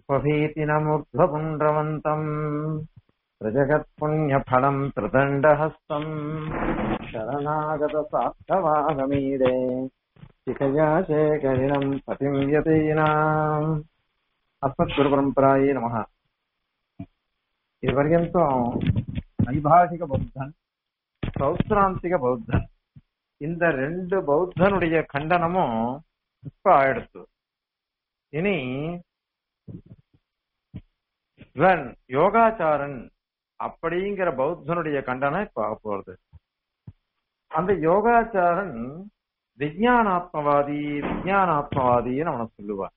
स्वभीतिनमुग्धपुण्ड्रवन्तम् प्रजगत्पुण्यफलम् त्रिदण्डहस्तम् शरणागतसार्थवागमीडे शिखया शेखरिणम् पतिम् यतीनाम् अस्मद्गुरुपरम्परायै नमः இதுவரையும் வைபாஷிக பௌத்தன் சௌத்ராந்திக பௌத்தன் இந்த ரெண்டு பௌத்தனுடைய கண்டனமும் இப்ப ஆயிடுத்து இனி இவன் யோகாச்சாரன் அப்படிங்கிற பௌத்தனுடைய கண்டனம் இப்ப ஆக போறது அந்த யோகாச்சாரன் விஜயானாத்மவாதி விஜயானாத்மவாதின்னு அவனை சொல்லுவான்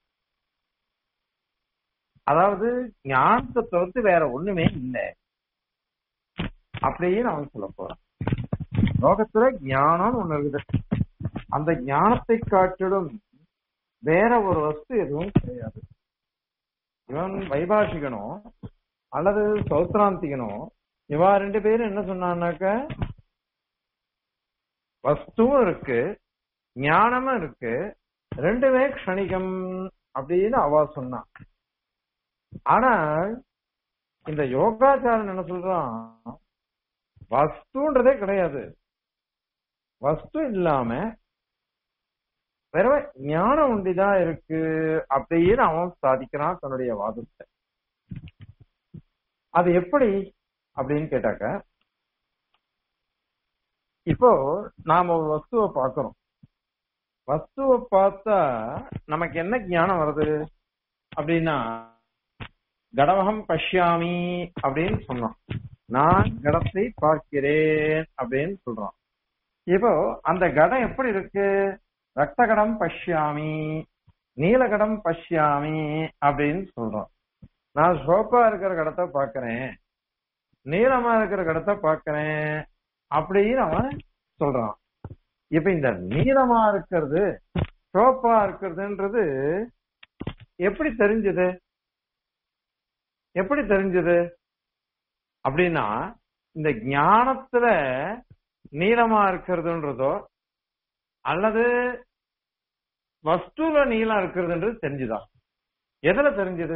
அதாவது ஞானத்தை தவிர்த்து வேற ஒண்ணுமே இல்லை அப்படின்னு அவன் சொல்ல போறான் லோகத்துல ஞானம்னு ஒண்ணு இருக்குது அந்த ஞானத்தை காட்டிடும் வேற ஒரு வஸ்து எதுவும் கிடையாது இவன் வைபாஷிகனோ அல்லது சௌத்ராந்திகனோ இவா ரெண்டு பேரும் என்ன சொன்னான்னாக்க வஸ்துவும் இருக்கு ஞானமும் இருக்கு ரெண்டுமே க்ஷணிகம் அப்படின்னு அவ சொன்னான் ஆனா இந்த யோகாச்சாரன் என்ன சொல்றான் வஸ்துன்றதே கிடையாது வஸ்து இல்லாம வேற ஞானம் ஒண்டிதான் இருக்கு அப்படின்னு அவன் சாதிக்கிறான் தன்னுடைய வாதத்தை அது எப்படி அப்படின்னு கேட்டாக்க இப்போ நாம ஒரு வஸ்துவை பார்க்கிறோம் வஸ்துவை பார்த்தா நமக்கு என்ன ஞானம் வருது அப்படின்னா கடவகம் பஷ்யாமி அப்படின்னு சொன்னான் நான் கடத்தை பார்க்கிறேன் அப்படின்னு சொல்றான் இப்போ அந்த கடம் எப்படி இருக்கு ரத்தகடம் பஷ்யாமி நீலகடம் பஷ்யாமி அப்படின்னு சொல்றான் நான் சோப்பா இருக்கிற கடத்தை பாக்குறேன் நீளமா இருக்கிற கடத்தை பாக்குறேன் அப்படின்னு அவன் சொல்றான் இப்ப இந்த நீளமா இருக்கிறது சோப்பா இருக்கிறதுன்றது எப்படி தெரிஞ்சது எப்படி தெரிஞ்சது அப்படின்னா இந்த ஞானத்துல நீளமா இருக்கிறதுன்றதோ அல்லது வஸ்துல நீளம் இருக்கிறதுன்றது தெரிஞ்சுதான் எதுல தெரிஞ்சது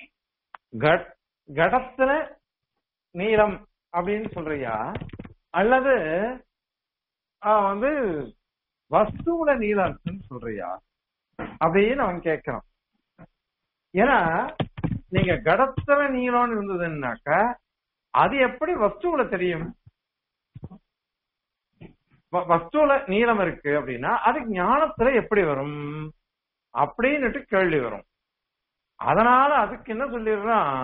கடத்துல நீளம் அப்படின்னு சொல்றியா அல்லது வந்து வஸ்துல நீளம் இருக்குன்னு சொல்றியா அப்படின்னு அவன் கேட்கிறான் ஏன்னா நீங்க கடத்துல நீளம்னு இருந்ததுன்னாக்க அது எப்படி வஸ்துவில தெரியும் வஸ்துவில நீளம் இருக்கு அப்படின்னா அது ஞானத்துல எப்படி வரும் அப்படின்னுட்டு கேள்வி வரும் அதனால அதுக்கு என்ன சொல்லிடுறான்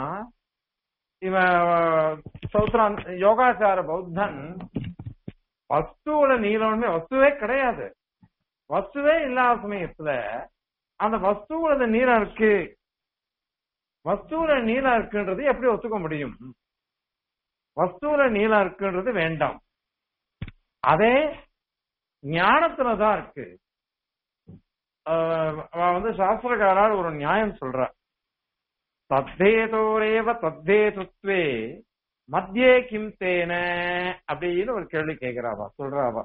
இவன் சௌத்ரான் யோகாச்சார பௌத்தன் வஸ்துவில நீளம்னு வஸ்துவே கிடையாது வஸ்துவே இல்லாத சமயத்துல அந்த வஸ்துவில நீளம் இருக்கு வஸ்துவில நீளம் இருக்குன்றது எப்படி ஒத்துக்க முடியும் வஸ்துவில நீளம் இருக்குன்றது வேண்டாம் அதே ஞானத்துலதான் இருக்கு வந்து சாஸ்திரக்காரால் ஒரு நியாயம் சொல்ற தத்தேதோரேவ தத்தேதுத்வே மத்தியே கிம் தேன அப்படின்னு ஒரு கேள்வி கேட்கிறாவா சொல்றாவா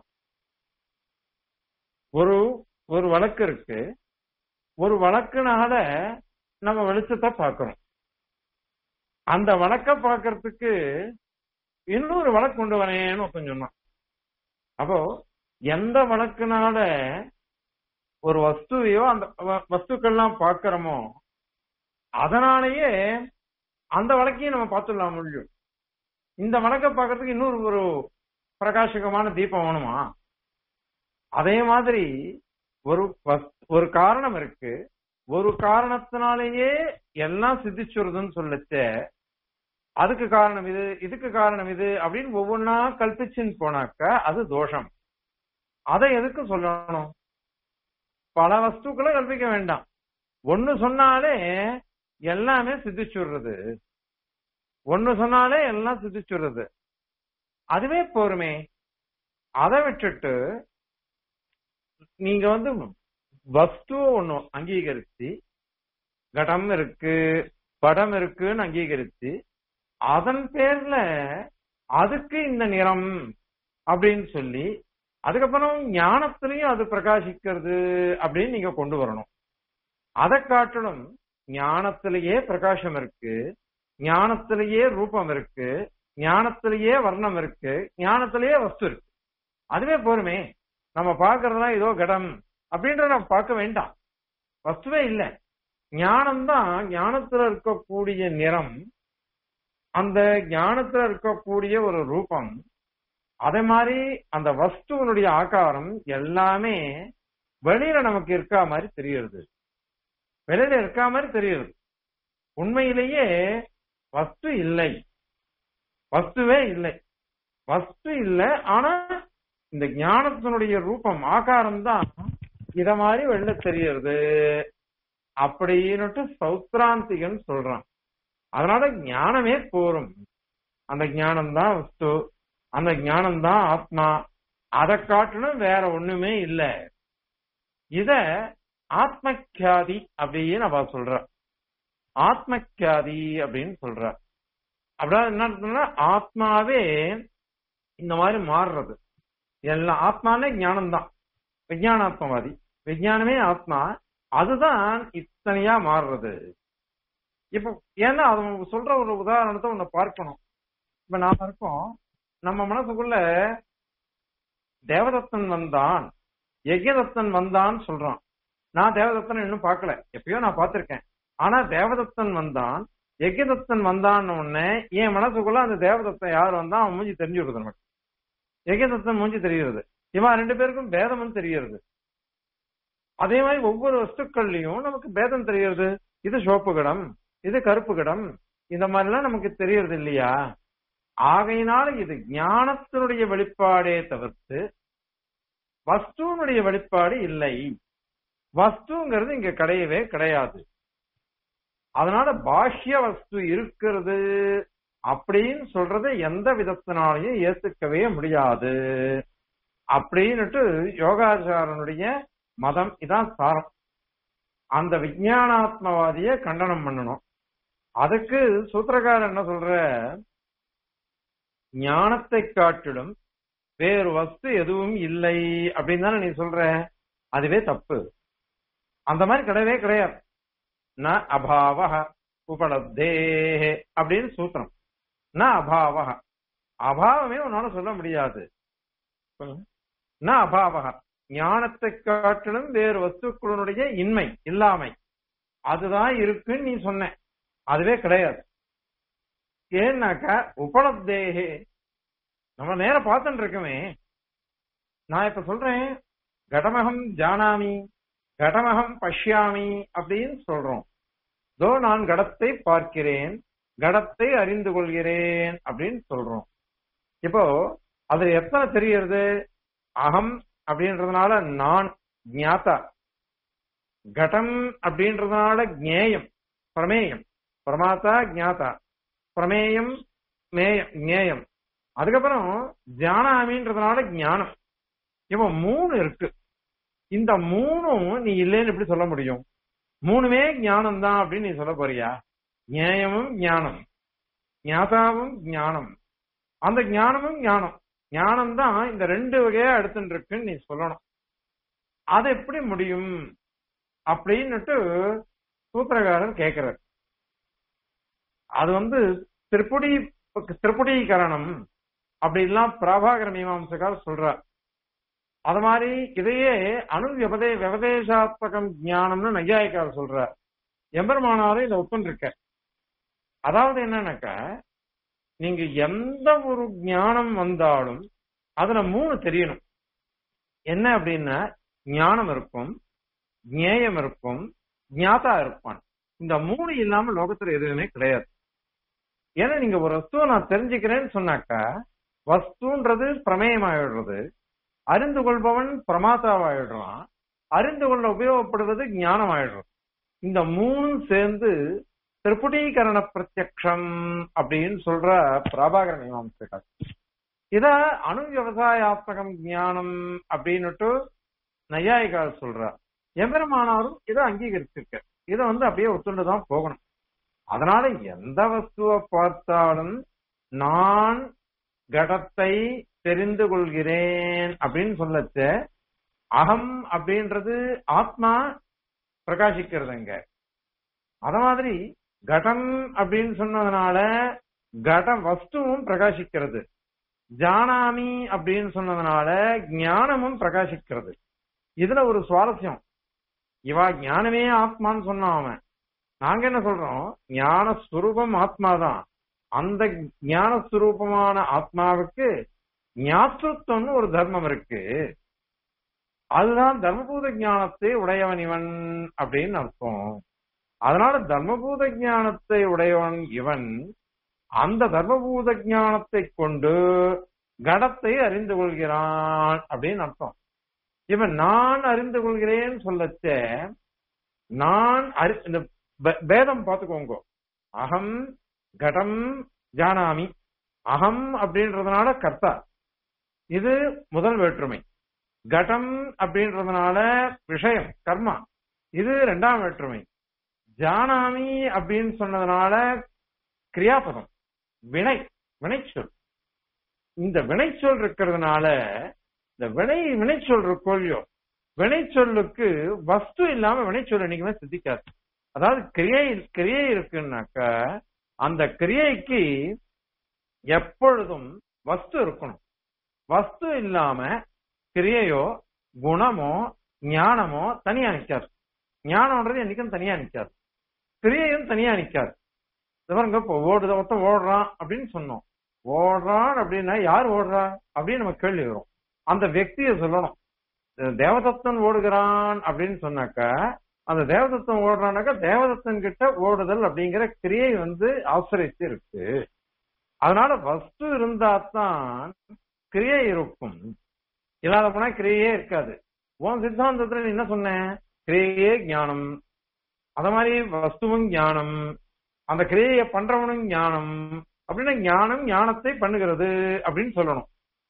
ஒரு ஒரு வழக்கு இருக்கு ஒரு வழக்குனால நம்ம வெளிச்சத்தை பார்க்கிறோம் அந்த வழக்க பார்க்கறதுக்கு இன்னொரு வழக்கு கொண்டு வரேன்னு ஒருத்தன் சொன்னான் அப்போ எந்த வழக்குனால ஒரு வஸ்துவையோ அந்த வஸ்துக்கள்லாம் பார்க்கிறோமோ அதனாலேயே அந்த வழக்கையும் நம்ம பார்த்துடலாம் முடியும் இந்த வழக்க பார்க்கறதுக்கு இன்னொரு ஒரு பிரகாசகமான தீபம் வேணுமா அதே மாதிரி ஒரு ஒரு காரணம் இருக்கு ஒரு காரணத்தினாலேயே எல்லாம் சித்திச்சுறதுன்னு சொல்லச்ச அதுக்கு காரணம் இது இதுக்கு காரணம் இது அப்படின்னு ஒவ்வொன்னா கல்பிச்சுன்னு போனாக்க அது தோஷம் அதை எதுக்கு சொல்லணும் பல வஸ்துக்களை கல்பிக்க வேண்டாம் ஒன்னு சொன்னாலே எல்லாமே சித்திச்சுடுறது ஒன்னு சொன்னாலே எல்லாம் சித்திச்சுடுறது அதுவே போருமே அதை விட்டுட்டு நீங்க வந்து வஸ்துவ ஒண்ணு அங்கீகரிச்சு கடம் இருக்கு படம் இருக்குன்னு அங்கீகரிச்சு அதன் பேர்ல அதுக்கு இந்த நிறம் அப்படின்னு சொல்லி அதுக்கப்புறம் ஞானத்திலையும் அது பிரகாசிக்கிறது அப்படின்னு நீங்க கொண்டு வரணும் அதை காட்டிலும் ஞானத்திலேயே பிரகாசம் இருக்கு ஞானத்திலேயே ரூபம் இருக்கு ஞானத்திலேயே வர்ணம் இருக்கு ஞானத்திலேயே வஸ்து இருக்கு அதுவே போருமே நம்ம பார்க்கறதெல்லாம் ஏதோ கடம் அப்படின்றத நம்ம பார்க்க வேண்டாம் வஸ்துவே இல்ல ஞானம்தான் ஞானத்துல இருக்கக்கூடிய நிறம் அந்த ஞானத்துல இருக்கக்கூடிய ஒரு ரூபம் அதே மாதிரி அந்த வஸ்துவனுடைய ஆகாரம் எல்லாமே வெளியில நமக்கு இருக்கா மாதிரி தெரியுது வெளியில இருக்கா மாதிரி தெரியுது உண்மையிலேயே வஸ்து இல்லை வஸ்துவே இல்லை வஸ்து இல்லை ஆனா இந்த ஞானத்தினுடைய ரூபம் ஆகாரம் தான் இத மாதிரி வெளில தெரியறது அப்படின்னுட்டு சௌத்ராந்திகன் சொல்றான் அதனால ஞானமே போரும் அந்த ஞானம் தான் வஸ்து அந்த ஞானம் தான் ஆத்மா அதை காட்டணும் வேற ஒண்ணுமே இல்ல இத ஆத்மக்கியாதி அப்படின்னு அவ சொல்ற ஆத்மக்கியாதி அப்படின்னு சொல்ற அப்படின்னா என்ன அர்த்தம்னா ஆத்மாவே இந்த மாதிரி மாறுறது எல்லாம் ஆத்மானே ஞானம் தான் விஜயானாத்மவாதி விஜயானமே ஆத்மா அதுதான் இத்தனையா மாறுறது இப்ப ஏன்னா அது சொல்ற ஒரு உதாரணத்தை ஒண்ணு பார்க்கணும் இப்ப நாம இருக்கோம் நம்ம மனசுக்குள்ள தேவதத்தன் வந்தான் யஜ்யதத்தன் வந்தான் சொல்றான் நான் தேவதத்தன் இன்னும் பார்க்கல எப்பயோ நான் பார்த்திருக்கேன் ஆனா தேவதத்தன் வந்தான் யஜ்யதத்தன் வந்தான்னு உடனே என் மனசுக்குள்ள அந்த தேவதத்தன் யார் வந்தா அவன் மூஞ்சி தெரிஞ்சு விடுறது நமக்கு யஜ்யதத்தன் மூஞ்சி தெரிகிறது இவன் ரெண்டு பேருக்கும் பேதமும் தெரிகிறது அதே மாதிரி ஒவ்வொரு வஸ்துக்கள்லயும் நமக்கு பேதம் தெரிகிறது இது சோப்பு கடம் இது கருப்பு கடம் இந்த மாதிரி எல்லாம் நமக்கு தெரியறது இல்லையா ஆகையினால இது ஞானத்தினுடைய வெளிப்பாடே தவிர்த்து வஸ்துவனுடைய வெளிப்பாடு இல்லை வஸ்துங்கிறது இங்க கிடையவே கிடையாது அதனால பாஷ்ய வஸ்து இருக்கிறது அப்படின்னு சொல்றதை எந்த விதத்தினாலையும் ஏத்துக்கவே முடியாது அப்படின்னுட்டு யோகாச்சாரனுடைய மதம் இதான் சாரம் அந்த விஜயானாத்மவாதிய கண்டனம் பண்ணணும் அதுக்கு சூத்திரக்காரர் என்ன சொல்ற ஞானத்தை காட்டிலும் வேறு வஸ்து எதுவும் இல்லை அப்படின்னு தானே நீ சொல்ற அதுவே தப்பு அந்த மாதிரி கிடையவே கிடையாது ந அபாவ உபலப்தே அப்படின்னு சூத்திரம் ந அபாவ அபாவமே உன்னால சொல்ல முடியாது ந அபாவ ஞானத்தை காட்டிலும் வேறு வஸ்துக்களுடைய இன்மை இல்லாமை அதுதான் இருக்குன்னு நீ சொன்ன அதுவே கிடையாது ஏன்னாக்கா உபலப்தேகே நம்ம நேர பார்த்துட்டு இருக்கமே நான் இப்ப சொல்றேன் கடமகம் ஜானாமி கடமகம் பஷ்யாமி அப்படின்னு சொல்றோம் தோ நான் கடத்தை பார்க்கிறேன் கடத்தை அறிந்து கொள்கிறேன் அப்படின்னு சொல்றோம் இப்போ அதுல எத்தனை தெரியறது அகம் அப்படின்றதுனால நான் ஞாத்தா கடம் அப்படின்றதுனால ஜேயம் பிரமேயம் பிரமாத்தா ஞாத்தா பிரமேயம் மேயம் ஞேயம் அதுக்கப்புறம் ஜானாமின்றதுனால ஞானம் இப்போ மூணு இருக்கு இந்த மூணும் நீ இல்லைன்னு எப்படி சொல்ல முடியும் மூணுமே ஞானம் தான் அப்படின்னு நீ சொல்ல போறியா ஞேயமும் ஞானம் ஞாதாவும் ஞானம் அந்த ஞானமும் ஞானம் ஞானம் தான் இந்த ரெண்டு வகையா எடுத்துட்டு இருக்குன்னு நீ சொல்லணும் அது எப்படி முடியும் அப்படின்னுட்டு சூத்திரகாரர் கேட்கிறார் அது வந்து திரிபுடி திரிபுடீகரணம் அப்படின்லாம் பிரபாகர மீமாம்சகார் சொல்றார் அது மாதிரி இதையே அணு விபதே விவதேசாத்மகம் ஞானம்னு நையாயிக்கார் சொல்றார் எம்பெருமானாரும் இதை ஒப்புண்டிருக்க அதாவது என்னன்னாக்கா நீங்க எந்த ஒரு ஞானம் வந்தாலும் அதுல மூணு தெரியணும் என்ன அப்படின்னா ஞானம் இருக்கும் ஞேயம் இருக்கும் ஞாதா இருப்பான் இந்த மூணு இல்லாம லோகத்துல எதுவுமே கிடையாது ஏன்னா நீங்க ஒரு வஸ்துவை நான் தெரிஞ்சுக்கிறேன்னு சொன்னாக்கா வஸ்துன்றது பிரமேயமாயிடுறது அறிந்து கொள்பவன் பிரமாதாவாயிடுறான் அறிந்து கொள்ள உபயோகப்படுவது ஞானம் ஆயிடுறது இந்த மூணும் சேர்ந்து திரிபுடீகரண பிரத்யக்ஷம் அப்படின்னு சொல்ற பிரபாகர மீமாம்சகர் இத அணு விவசாயாத்மகம் ஞானம் அப்படின்னுட்டு நையாயிகார் சொல்றார் எம்பெருமானாரும் இதை அங்கீகரிச்சிருக்க இதை வந்து அப்படியே ஒத்துண்டுதான் போகணும் அதனால எந்த வஸ்துவை பார்த்தாலும் நான் கடத்தை தெரிந்து கொள்கிறேன் அப்படின்னு சொல்லச்ச அகம் அப்படின்றது ஆத்மா பிரகாசிக்கிறதுங்க அத மாதிரி கடம் அப்படின்னு சொன்னதுனால கட வஸ்துவும் பிரகாசிக்கிறது ஜானாமி அப்படின்னு சொன்னதுனால ஞானமும் பிரகாசிக்கிறது இதுல ஒரு சுவாரஸ்யம் இவா ஞானமே ஆத்மான்னு சொன்னான் அவன் நாங்க என்ன சொல்றோம் ஞான ஸ்வரூபம் ஆத்மாதான் அந்த ஞான ஸ்வரூபமான ஆத்மாவுக்கு ஞாத்திருத்தம்னு ஒரு தர்மம் இருக்கு அதுதான் தர்மபூத ஞானத்தை உடையவன் இவன் அப்படின்னு அர்த்தம் அதனால தர்மபூத ஞானத்தை உடையவன் இவன் அந்த தர்மபூத ஞானத்தை கொண்டு கடத்தை அறிந்து கொள்கிறான் அப்படின்னு அர்த்தம் இவன் நான் அறிந்து கொள்கிறேன் சொல்லச்ச நான் அறி இந்த பே- பேதம் பார்த்துக்கோங்க அகம் கடம் ஜானாமி அகம் அப்படின்றதுனால கர்த்தா இது முதல் வேற்றுமை கடம் அப்படின்றதுனால விஷயம் கர்மா இது ரெண்டாம் வேற்றுமை ஜானாமி அப்படின்னு சொன்னதுனால கிரியாபதம் வினை வினைச்சொல் இந்த வினைச்சொல் இருக்கிறதுனால இந்த வினை வினைச்சொல் இருக்கோ இல்லையோ வினைச்சொல்லுக்கு வஸ்து இல்லாம வினைச்சொல் என்னைக்குமே சித்திக்காது அதாவது கிரியை கிரியை இருக்குன்னாக்க அந்த கிரியைக்கு எப்பொழுதும் வஸ்து இருக்கணும் வஸ்து இல்லாம கிரியையோ குணமோ ஞானமோ தனியா நிக்காது ஞானம்ன்றது என்னைக்கும் தனியா நிக்காது கிரியையும் தனியா நிக்காது இது பாருங்க இப்போ ஓடுத ஒருத்தன் ஓடுறான் அப்படின்னு சொன்னோம் ஓடுறான் அப்படின்னா யார் ஓடுறா அப்படின்னு நம்ம கேள்வி வரும் அந்த వ్యక్తిயை சொல்லணும் தேவதத்தன் ஓடுகிறான் அப்படின்னு சொன்னாக்க அந்த தேவதத்தன் ஓடுறானாக்கா தேவதத்தன் கிட்ட ஓடுதல் அப்படிங்கிற கிரியை வந்து ஆசிரியத்து இருக்கு அதனால வஸ்து இருந்தாதான் கிரியை இருக்கும் இல்லாத போனா கிரியையே இருக்காது உன் சித்தாந்தத்துல நீ என்ன சொன்ன கிரியையே ஞானம் அத மாதிரி வஸ்துவும் ஞானம் அந்த கிரியையை பண்றவனும் ஞானம் அப்படின்னா ஞானம் ஞானத்தை பண்ணுகிறது அப்படின்னு சொல்லணும்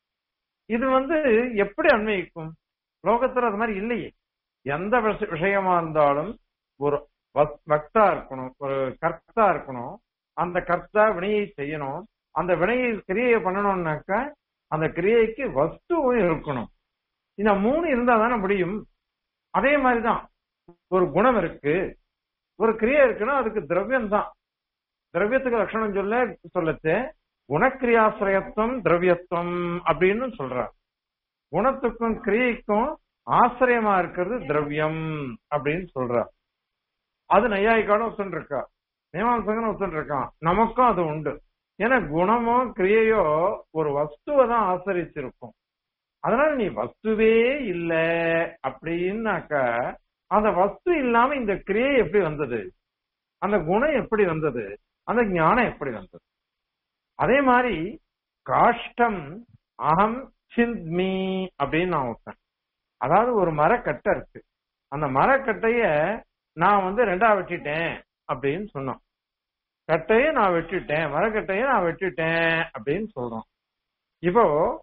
இது வந்து எப்படி அன்வயிக்கும் லோகத்துல அது மாதிரி இல்லையே எந்த விஷ- விஷயமா இருந்தாலும் ஒரு வஸ்- வக்தா இருக்கணும் ஒரு கர்த்தா இருக்கணும் அந்த கர்த்தா வினையை செய்யணும் அந்த வினையை கிரியையை பண்ணணும்னாக்கா அந்த கிரியைக்கு வஸ்துவும் இருக்கணும் இந்த மூணு இருந்தா தானே முடியும் அதே மாதிரிதான் ஒரு குணம் இருக்கு ஒரு கிரியை இருக்குன்னா அதுக்கு திரவியம் தான் திரவியத்துக்கு லட்சணம் சொல்ல சொல்லச்சு குணக்கிரியாசிரயத்துவம் திரவியத்துவம் அப்படின்னு சொல்றார் குணத்துக்கும் கிரியைக்கும் ஆசிரியமா இருக்கிறது திரவியம் அப்படின்னு சொல்றார் அது நையாயிக்கான ஒத்துன்னு இருக்கா மீமாசங்கன்னு ஒத்துன்னு இருக்கான் நமக்கும் அது உண்டு ஏன்னா குணமோ கிரியையோ ஒரு வஸ்துவை தான் ஆசிரிச்சிருக்கும் அதனால நீ வஸ்துவே இல்ல அப்படின்னாக்கா அந்த வஸ்து இல்லாம இந்த கிரியை எப்படி வந்தது அந்த குணம் எப்படி வந்தது அந்த ஞானம் எப்படி வந்தது அதே மாதிரி காஷ்டம் அகம் சிந்த்மி அப்படின்னு நான் வைப்பேன் அதாவது ஒரு மரக்கட்டை இருக்கு அந்த மரக்கட்டைய நான் வந்து ரெண்டா வெட்டிட்டேன் அப்படின்னு சொன்னோம் கட்டைய நான் வெட்டிட்டேன் மரக்கட்டைய நான் வெட்டிட்டேன் அப்படின்னு சொல்றோம் இப்போ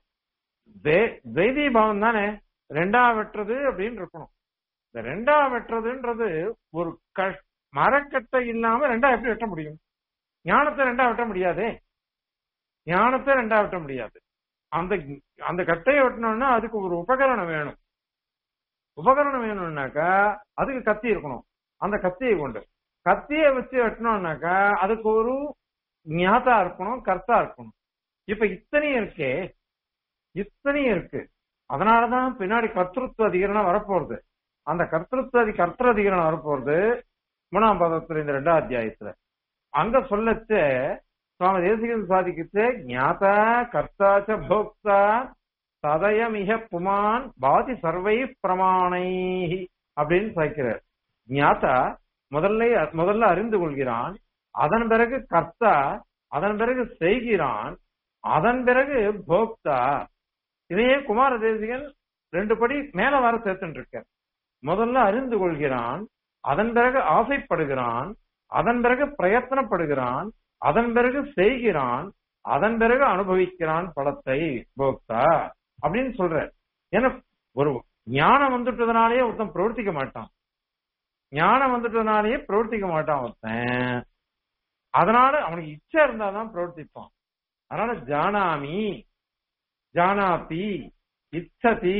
வே- துவைதி பாவம் தானே ரெண்டா வெட்டுறது அப்படின்னு இருக்கணும் இந்த ரெண்டா வெட்டுறதுன்றது ஒரு க- மரக்கட்டை இல்லாம ரெண்டா எப்படி வெட்ட முடியும் ஞானத்தை ரெண்டா வெட்ட முடியாதே ஞானத்தை ரெண்டா வெட்ட முடியாது அந்த அந்த கட்டையை வெட்டணும்னா அதுக்கு ஒரு உபகரணம் வேணும் உபகரணம் வேணும்னாக்கா அதுக்கு கத்தி இருக்கணும் அந்த கத்தியை கொண்டு கத்தியை வச்சு வெட்டணும்னாக்கா அதுக்கு ஒரு ஞாதா இருக்கணும் கர்த்தா இருக்கணும் இப்ப இத்தனையும் இருக்கே இத்தனையும் இருக்கு அதனாலதான் பின்னாடி கர்த்தృత్వ அதிகரணம் வரப்போறது அந்த கர்த்தృత్వ அதி கர்த்தர் அதிகரணம் வரப்போறது மூணாம் பதத்துல இந்த ரெண்டாம் அத்தியாயத்துல அங்க சொல்லச்ச சுவாமி தேசிகன் சாதிக்கிச்சு ஞாதா கர்த்தா ச போக்தா சதயமிக புமான் பாதி சர்வை பிரமாணை அப்படின்னு சாய்க்கிறார் ஞாதா முதல்ல முதல்ல அறிந்து கொள்கிறான் அதன் பிறகு கர்த்தா அதன் பிறகு செய்கிறான் அதன் பிறகு போக்தா இதையே குமார தேசிகன் ரெண்டு படி மேல வர சேர்த்துட்டு இருக்க முதல்ல அறிந்து கொள்கிறான் அதன் பிறகு ஆசைப்படுகிறான் அதன் பிறகு பிரயத்தனப்படுகிறான் அதன் பிறகு செய்கிறான் அதன் பிறகு அனுபவிக்கிறான் பலத்தை போக்தா அப்படின்னு சொல்ற ஏன்னா ஒரு ஞானம் வந்துட்டதுனாலேயே ஒருத்தன் பிரவர்த்திக்க மாட்டான் ஞானம் வந்துட்டதுனாலேயே பிரவர்த்திக்க மாட்டான் ஒருத்தன் அதனால அவனுக்கு இச்சை இருந்தாதான் பிரவர்த்திப்பான் அதனால ஜானாமி ஜானாதி இச்சதி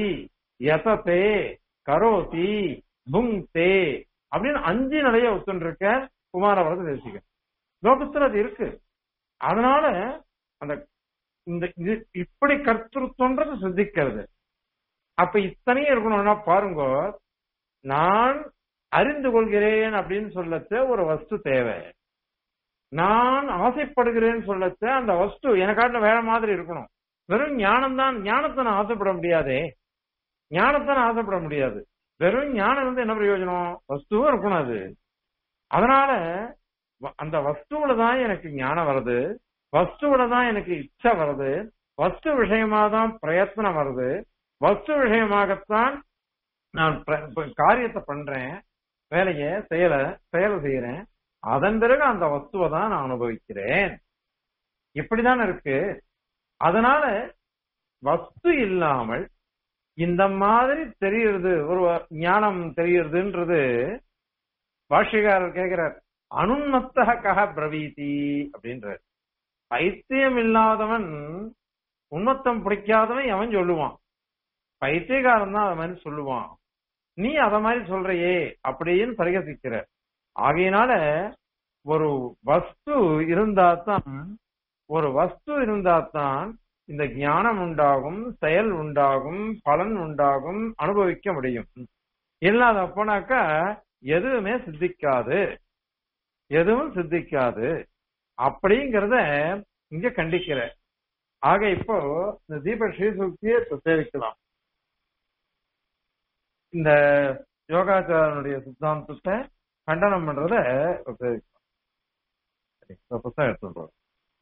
யசதே கரோதி புங்தே அப்படின்னு அஞ்சு நிலைய ஒத்துன்னு இருக்க குமாரவரத தேசிகன் லோகத்துல அது இருக்கு அதனால அந்த இந்த இது இப்படி கர்த்தృత్வன்றது சித்திக்கிறது அப்ப இத்தனையும் இருக்கணும்னா பாருங்க நான் அறிந்து கொள்கிறேன் அப்படின்னு சொல்லச்ச ஒரு வஸ்து தேவை நான் ஆசைப்படுகிறேன்னு சொல்லச்ச அந்த வஸ்து எனக்காட்டின வேற மாதிரி இருக்கணும் வெறும் ஞானம் தான் ஞானத்தை நான் ஆசைப்பட முடியாதே ஞானத்தை நான் ஆசைப்பட முடியாது வெறும் ஞானம் வந்து என்ன பிரயோஜனம் வஸ்துவும் இருக்கணும் அது அதனால வ- அந்த வஸ்துவில தான் எனக்கு ஞானம் வருது வஸ்துவில தான் எனக்கு இச்சை வருது வஸ்து விஷயமா தான் பிரயத்னம் வருது வஸ்து விஷயமாகத்தான் நான் பிர- இப்ப காரியத்தை பண்றேன் வேலையை செயலை செயலை செய்யறேன் அதன் பிறகு அந்த வஸ்துவை தான் நான் அனுபவிக்கிறேன் இப்படிதான் இருக்கு அதனால வஸ்து இல்லாமல் இந்த மாதிரி தெரியுறது ஒரு ஞானம் தெரியுறதுன்றது பாஷ்யக்காரர் கேட்கிறார் அனுன்னத்தக கக பிரவீதி அப்படின்றார் பைத்தியம் இல்லாதவன் உன்மத்தம் பிடிக்காதவன் அவன் சொல்லுவான் பைத்தியக்காரன் தான் அத மாதிரி சொல்லுவான் நீ அத மாதிரி சொல்றியே அப்படின்னு பரிகசிக்கிற ஆகையினால ஒரு வஸ்து இருந்தாதான் ஒரு வஸ்து இருந்தாதான் இந்த ஞானம் உண்டாகும் செயல் உண்டாகும் பலன் உண்டாகும் அனுபவிக்க முடியும் இல்லாத அப்பனாக்கா எதுவுமே சித்திக்காது எதுவும் சித்திக்காது அப்படிங்கறத இங்க கண்டிக்கிற ஆக இப்போ இந்த தீப ஸ்ரீசுக்தியை சேவிக்கலாம் இந்த யோகாச்சாரனுடைய சித்தாந்தத்தை கண்டனம் பண்றத இப்ப சேவிக்கலாம் சரி, இப்ப புத்தகம் எடுத்துட்டு போறோம்.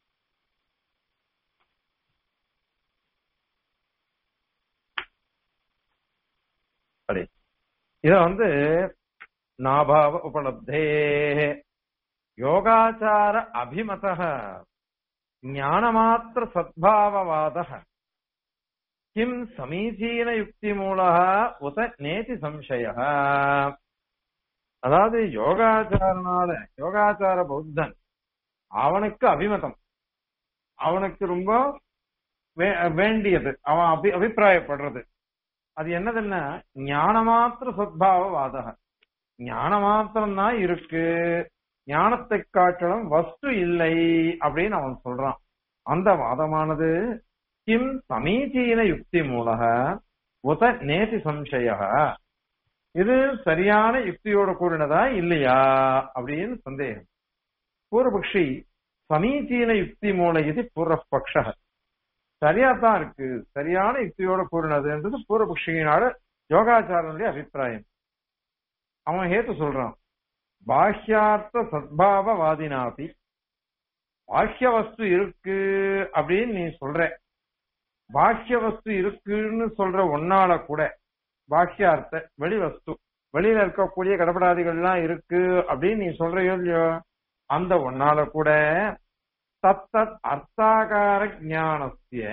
சரி இத வந்து நாபாவ உபலப்தே யோகாச்சார அபிமத ஞானமாத்திர சத்பாவவாத கிம் சமீச்சீன யுக்தி மூல உத நேதி சம்சய அதாவது யோகாச்சாரனால யோகாச்சார பௌத்தன் அவனுக்கு அபிமதம் அவனுக்கு ரொம்ப வே- வேண்டியது அவன் அபி அபிப்பிராயப்படுறது அது என்னதுன்னா ஞானமாத்திர சத்பாவவாதக ஞான மாத்திரம் தான் இருக்கு ஞானத்தை காட்டிலும் வஸ்து இல்லை அப்படின்னு அவன் சொல்றான் அந்த வாதமானது கிம் சமீச்சீன யுக்தி மூலக உத நேதி சம்சய இது சரியான யுக்தியோட கூடினதா இல்லையா அப்படின்னு சந்தேகம் பூர்வபக்ஷி சமீச்சீன யுக்தி மூல இது பூர்வபக்ஷ சரியா தான் இருக்கு சரியான யுக்தியோட கூறினதுன்றது பூர்வபக்ஷியினால யோகாச்சாரனுடைய அபிப்பிராயம் அவன் ஹேத்து சொல்றான் பாஹ்யார்த்த சத்பாவவாதினாபி பாஹ்ய வஸ்து இருக்கு அப்படின்னு நீ சொல்ற பாஹ்ய வஸ்து இருக்குன்னு சொல்ற ஒன்னால கூட பாஹ்யார்த்த வெளி வஸ்து வெளியில இருக்கக்கூடிய கடப்படாதிகள்லாம் இருக்கு அப்படின்னு நீ சொல்றையோ இல்லையோ அந்த ஒன்னால கூட தத்தத் அர்த்தாகார ஞானஸ்ய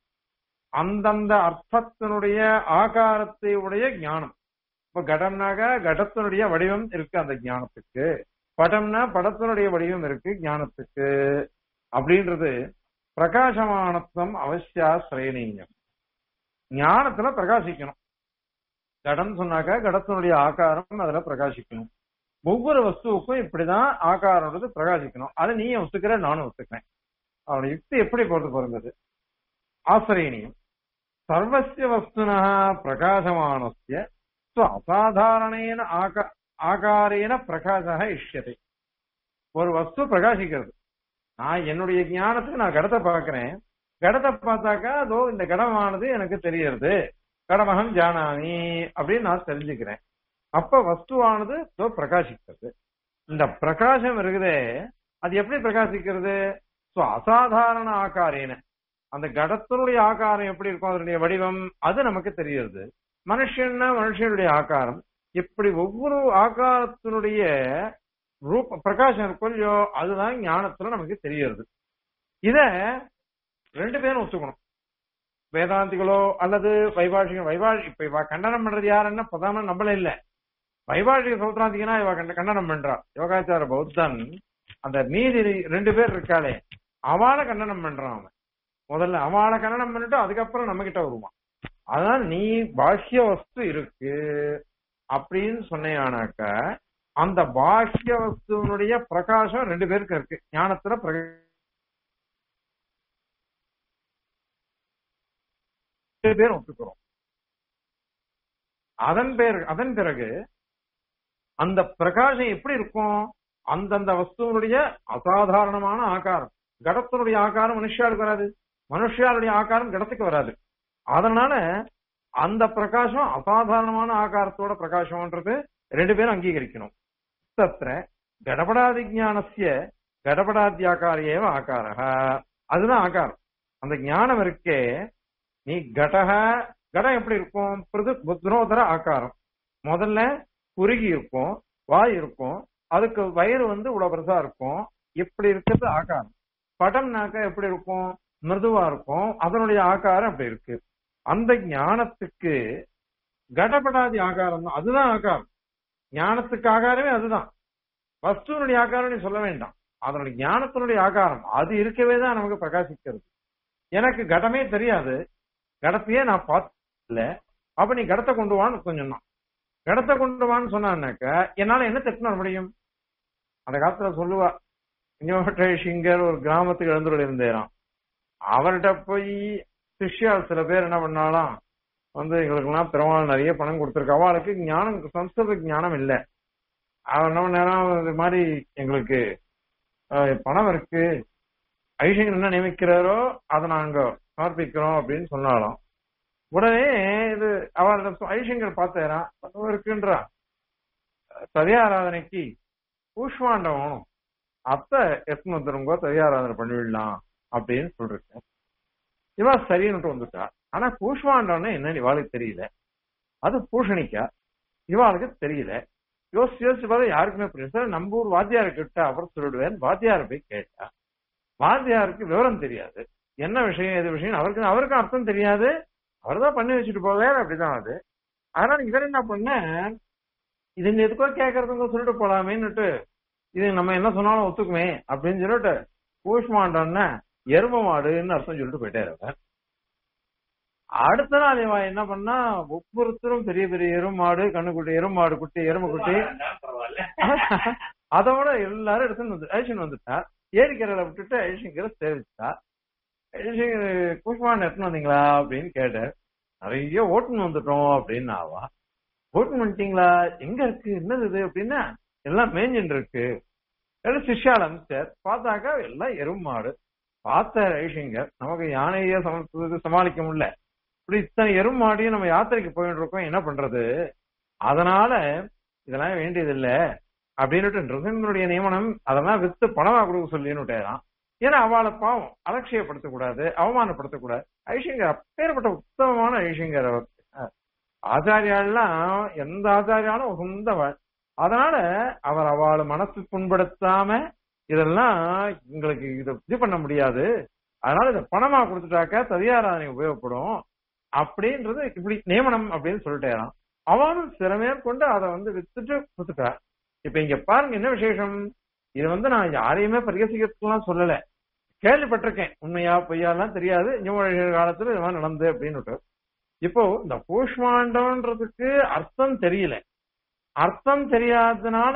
அந்தந்த அர்த்தத்தினுடைய ஆகாரத்தை உடைய ஞானம் இப்ப கடம்னாக கடத்தினுடைய வடிவம் இருக்கு அந்த ஞானத்துக்கு படம்னா படத்தினுடைய வடிவம் இருக்கு ஞானத்துக்கு அப்படின்றது பிரகாசமானத்துவம் அவசியா சிரேணீயம் ஞானத்துல பிரகாசிக்கணும் கடம் சொன்னாக்க கடத்தினுடைய ஆகாரம் அதுல பிரகாசிக்கணும் ஒவ்வொரு வஸ்துவுக்கும் இப்படிதான் ஆகாரம்ன்றது பிரகாசிக்கணும் அதை நீ ஒத்துக்கிற நானும் ஒத்துக்கிறேன் அவனோட யுக்தி எப்படி பொறுத்து பிறந்தது ஆசிரியனியம் சர்வசிய வஸ்துனா பிரகாசமானஸ்ய ஸ்வ அசாதாரணேன ஆக ஆகாரேன பிரகாசக இஷ்யத்தை ஒரு வஸ்து பிரகாசிக்கிறது நான் என்னுடைய ஞானத்துக்கு நான் கடத்தை பார்க்கிறேன் கடத்தை பார்த்தாக்கா அதோ இந்த கடமானது எனக்கு தெரியறது கடமகம் ஜானாமி அப்படின்னு நான் தெரிஞ்சுக்கிறேன் அப்ப வஸ்துவானது இதோ பிரகாசிக்கிறது இந்த பிரகாசம் இருக்குதே அது எப்படி பிரகாசிக்கிறது சோ அசாதாரண ஆகாரேன அந்த கடத்தினுடைய ஆகாரம் எப்படி இருக்கும் அதனுடைய வடிவம் அது நமக்கு தெரியுது மனுஷன்னா மனுஷனுடைய ஆகாரம் இப்படி ஒவ்வொரு ஆகாரத்தினுடைய ரூப பிரகாசம் இருக்கும் இல்லையோ அதுதான் ஞானத்துல நமக்கு தெரியுது இத ரெண்டு பேரும் ஒத்துக்கணும் வேதாந்திகளோ அல்லது வைபாஷிக வைபாஷி இப்ப இவ கண்டனம் பண்றது யாருன்னா பிரதான நம்மள இல்ல வைபாஷிக சௌத்ராந்திகனா இவ கண்ட கண்டனம் பண்றா யோகாச்சார பௌத்தன் அந்த மீதி ரெண்டு பேர் இருக்காளே அவளை கண்டனம் பண்றான் அவன் முதல்ல அவளை கண்டனம் பண்ணிட்டு அதுக்கப்புறம் நம்ம கிட்ட வருவான் அதான் நீ பாஷ்ய வஸ்து இருக்கு அப்படின்னு சொன்னேனாக்க அந்த பாஹ்ய வஸ்துவனுடைய பிரகாசம் ரெண்டு பேருக்கு இருக்கு ஞானத்துல பிரக- ரெண்டு பேர் ஒத்துக்கிறோம் அதன் பேர் அதன் பிறகு அந்த பிரகாசம் எப்படி இருக்கும் அந்தந்த வஸ்துவனுடைய அசாதாரணமான ஆகாரம் கடத்தினுடைய ஆகாரம் மனுஷாளுக்கு வராது மனுஷாளுடைய ஆகாரம் கடத்துக்கு வராது அதனால அந்த பிரகாசம் அசாதாரணமான ஆகாரத்தோட பிரகாசம்ன்றது ரெண்டு பேரும் அங்கீகரிக்கணும் தத்திர கடபடாதி ஞானசிய கடபடாத்தியாக்காரியேவ ஆகாரக அதுதான் ஆகாரம் அந்த ஞானம் இருக்கே நீ கடக கடம் எப்படி இருக்கும் பிருது புத்னோதர ஆகாரம் முதல்ல குறுகி இருக்கும் வாய் இருக்கும் அதுக்கு வயிறு வந்து இவ்வளவு பெருசா இருக்கும் இப்படி இருக்கிறது ஆகாரம் படம்னாக்க எப்படி இருக்கும் மிருதுவா இருக்கும் அதனுடைய ஆகாரம் அப்படி இருக்கு அந்த ஞானத்துக்கு கடபடாதி ஆகாரம் தான் அதுதான் ஆகாரம் ஞானத்துக்கு ஆகாரமே அதுதான் வஸ்துவனுடைய ஆகாரம் நீ சொல்ல வேண்டாம் அதனுடைய ஞானத்தினுடைய ஆகாரம் அது இருக்கவே தான் நமக்கு பிரகாசிக்கிறது எனக்கு கடமே தெரியாது கடத்தையே நான் பார்த்தல அப்ப நீ கடத்தை கொண்டு வான்னு கொஞ்சம் தான் கடத்தை கொண்டு வான்னு சொன்னான்னாக்க என்னால என்ன தெட்டு வர முடியும் அந்த காலத்துல சொல்லுவா சிங்கர் ஒரு கிராமத்துக்கு எழுந்துள்ள இருந்தேராம் அவர்கிட்ட போய் சிஷ்யால் சில பேர் என்ன பண்ணாலாம் வந்து எங்களுக்கெல்லாம் பெருமாள் நிறைய பணம் கொடுத்துருக்கு அவளுக்கு ஞானம் சம்ஸ்கிருத ஞானம் இல்லை அவன் என்ன நேரம் இது மாதிரி எங்களுக்கு அஹ், பணம் இருக்கு ஐஷங்கர் என்ன நியமிக்கிறாரோ அதை நாங்க சமர்ப்பிக்கிறோம் அப்படின்னு சொன்னாலும் உடனே இது அவரிடம் ஐஷங்கர் பார்த்தேரான் இருக்குன்றா ததியாராதனைக்கு கூஷ்மாண்டம் வேணும் அத்தை எத்தனை வந்துருங்கோ ததியாராதனை பண்ணிவிடலாம் அப்படின்னு சொல்லிருக்கேன் இவா சரின்னுட்டு வந்துட்டா ஆனா கூஷ்மாண்டம்னா என்னன்னு இவாளுக்கு தெரியல அது பூஷணிக்கா இவாளுக்கு தெரியல யோசிச்சு யோசிச்சு பார்த்தா யாருக்குமே புரியல சார் நம்ம ஊர் வாத்தியாரை கிட்ட அப்புறம் சொல்லிடுவேன் வாத்தியாரை போய் கேட்டா வாத்தியாருக்கு விவரம் தெரியாது என்ன விஷயம் எது விஷயம் அவருக்கு அவருக்கும் அர்த்தம் தெரியாது அவர் தான் பண்ணி வச்சுட்டு போவார் அப்படிதான் அது அதனால இவர் என்ன பண்ண இது இந்த எதுக்கோ கேட்கறதுங்க சொல்லிட்டு போலாமேன்னுட்டு இது நம்ம என்ன சொன்னாலும் ஒத்துக்குமே அப்படின்னு சொல்லிட்டு கூஷ்மாண்டம்னா எரும மாடுன்னு அர்த்தம் சொல்லிட்டு போயிட்டாரு அவர் அடுத்த நாள் இவன் என்ன பண்ணா ஒவ்வொருத்தரும் பெரிய பெரிய எருமாடு கண்ணுக்குட்டி எருமாடு குட்டி எருமை குட்டி அதோட எல்லாரும் எடுத்துன்னு வந்து ஐஷன் வந்துட்டா ஏரிக்கரையில விட்டுட்டு ஐஷங்கரை சேவிச்சா ஐஷங்கர் குஷ்மான் எடுத்துன்னு வந்தீங்களா அப்படின்னு கேட்டார் நிறைய ஓட்டுன்னு வந்துட்டோம் அப்படின்னு ஆவா ஓட்டுன்னு வந்துட்டீங்களா எங்க இருக்கு என்னது இது அப்படின்னா எல்லாம் மேஞ்சின்னு இருக்கு எல்லாம் சிஷ்யால அனுப்பிச்சார் பார்த்தாக்கா எல்லாம் எருமாடு பார்த்த ஐஷங்கர் நமக்கு யானையே சம சமாளிக்க முடியல இப்படி இத்தனை எருமாடியும் நம்ம யாத்திரைக்கு போயிட்டு இருக்கோம் என்ன பண்றது அதனால இதெல்லாம் வேண்டியது இல்ல அப்படின்னுட்டு நிருசிம்மனுடைய நியமனம் அதெல்லாம் வித்து பணமா கொடுக்க சொல்லின்னுட்டேதான் ஏன்னா அவளை பாவம் அலட்சியப்படுத்தக் கூடாது அவமானப்படுத்தக் கூடாது ஐஷங்கர் அப்பேற்பட்ட உத்தமமான ஐஷங்கர் அவர் ஆச்சாரியாலாம் எந்த ஆச்சாரியாலும் உகந்தவள் அதனால அவர் அவளை மனசு புண்படுத்தாம இதெல்லாம் எங்களுக்கு இதை இது பண்ண முடியாது அதனால இதை பணமா கொடுத்துட்டாக்க ததியாராதனை உபயோகப்படும் அப்படின்றது இப்படி நியமனம் அப்படின்னு சொல்லிட்டேறான் அவனும் சிறமேற்கொண்டு அதை வந்து வித்துட்டு கொடுத்துட்டா இப்ப இங்க பாருங்க என்ன விசேஷம் இது வந்து நான் யாரையுமே பரிகசிக்கிறதுலாம் சொல்லல கேள்விப்பட்டிருக்கேன் உண்மையா பொய்யாலாம் தெரியாது நியூமழ காலத்துல இது மாதிரி நடந்து அப்படின்னு இப்போ இந்த கூஷ்மாண்டம்ன்றதுக்கு அர்த்தம் தெரியல அர்த்தம் தெரியாததுனால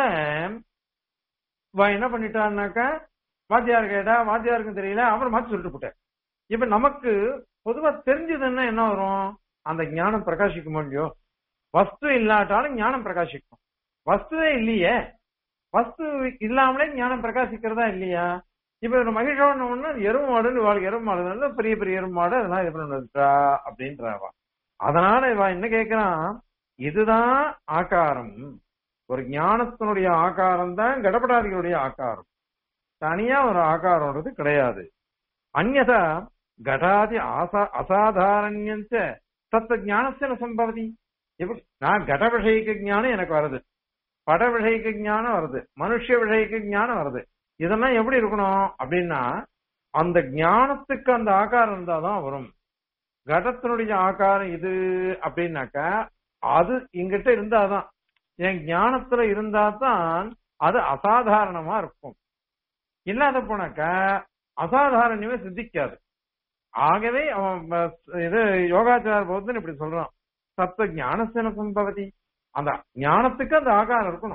இவன் என்ன பண்ணிட்டான்னாக்கா வாத்தியார் கேட்டா வாத்தியாருக்கும் தெரியல அவர் மாத்தி சொல்லிட்டு போட்டார் இப்ப நமக்கு பொதுவா தெரிஞ்சதுன்னா என்ன வரும் அந்த ஞானம் பிரகாசிக்க முடியும் வஸ்து இல்லாட்டாலும் ஞானம் பிரகாசிக்கும் வஸ்துவே இல்லையே வஸ்து இல்லாமலே ஞானம் பிரகாசிக்கிறதா இல்லையா இப்ப இந்த மகிழ்ச்சியோட எருவு மாடுன்னு வாழ்க்கை எருவு மாடு பெரிய பெரிய எருவு மாடு அதெல்லாம் இது பண்ணிட்டா அப்படின்றவா அதனால இவன் என்ன கேக்குறான் இதுதான் ஆகாரம் ஒரு ஞானத்தினுடைய ஆகாரம் தான் கடப்படாதிகளுடைய ஆகாரம் தனியா ஒரு ஆகாரம்ன்றது கிடையாது அந்நதா கடாதி ஆசா அசாதாரண்யஞ்ச தத்த ஞானத்தின சம்பவதி இப்ப நான் கட விஷயக்க ஞானம் எனக்கு வருது பட விஷயக்க ஞானம் வருது மனுஷ விஷயக்க ஞானம் வருது இதெல்லாம் எப்படி இருக்கணும் அப்படின்னா அந்த ஞானத்துக்கு அந்த ஆகாரம் இருந்தாதான் வரும் கடத்தினுடைய ஆகாரம் இது அப்படின்னாக்கா அது இங்கிட்ட இருந்தாதான் என் ஞானத்துல இருந்தா தான் அது அசாதாரணமா இருக்கும் இல்லாத போனாக்கா அசாதாரண்யமே சித்திக்காது ஆகவே அவன் இது யோகாச்சார பௌத்தன் இப்படி சொல்றான் சத்த ஞானசன சம்பவதி அந்த ஞானத்துக்கு அந்த ஆகாரம் இருக்கணும்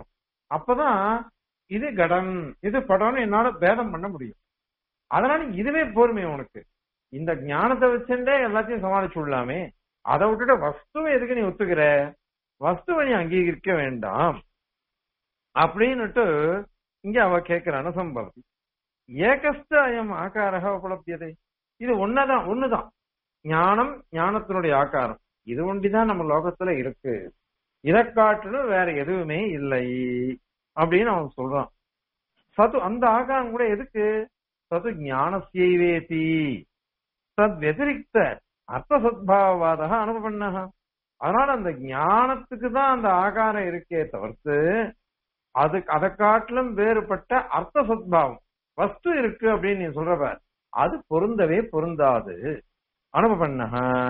அப்பதான் இது கடம் இது படம்னு என்னால பேதம் பண்ண முடியும் அதனால இதுவே பொறுமை உனக்கு இந்த ஞானத்தை வச்சுட்டே எல்லாத்தையும் சமாளிச்சு விடலாமே அதை விட்டுட்டு வஸ்துவை எதுக்கு நீ ஒத்துக்கிற வஸ்துவை நீ அங்கீகரிக்க வேண்டாம் அப்படின்னுட்டு இங்க அவ கேட்கிறான சம்பவம் ஏகஸ்த அயம் ஆகாரக உபலப்தியதை இது ஒன்னதான் ஒண்ணுதான் ஞானம் ஞானத்தினுடைய ஆகாரம் இது ஒண்டிதான் நம்ம லோகத்துல இருக்கு இதை காட்டிலும் வேற எதுவுமே இல்லை அப்படின்னு அவன் சொல்றான் சது அந்த ஆகாரம் கூட எதுக்கு சது ஞானசியவேதி தத் வெதிரிக்த அர்த்த சத்பாவவாத அனுபவண்ண அதனால அந்த ஞானத்துக்கு தான் அந்த ஆகாரம் இருக்கே தவிர்த்து அது அதை காட்டிலும் வேறுபட்ட அர்த்த சத்பாவம் வஸ்து இருக்கு அப்படின்னு நீ சொல்றப்ப அது பொருந்தவே பொருந்தாது அனுபவண்ண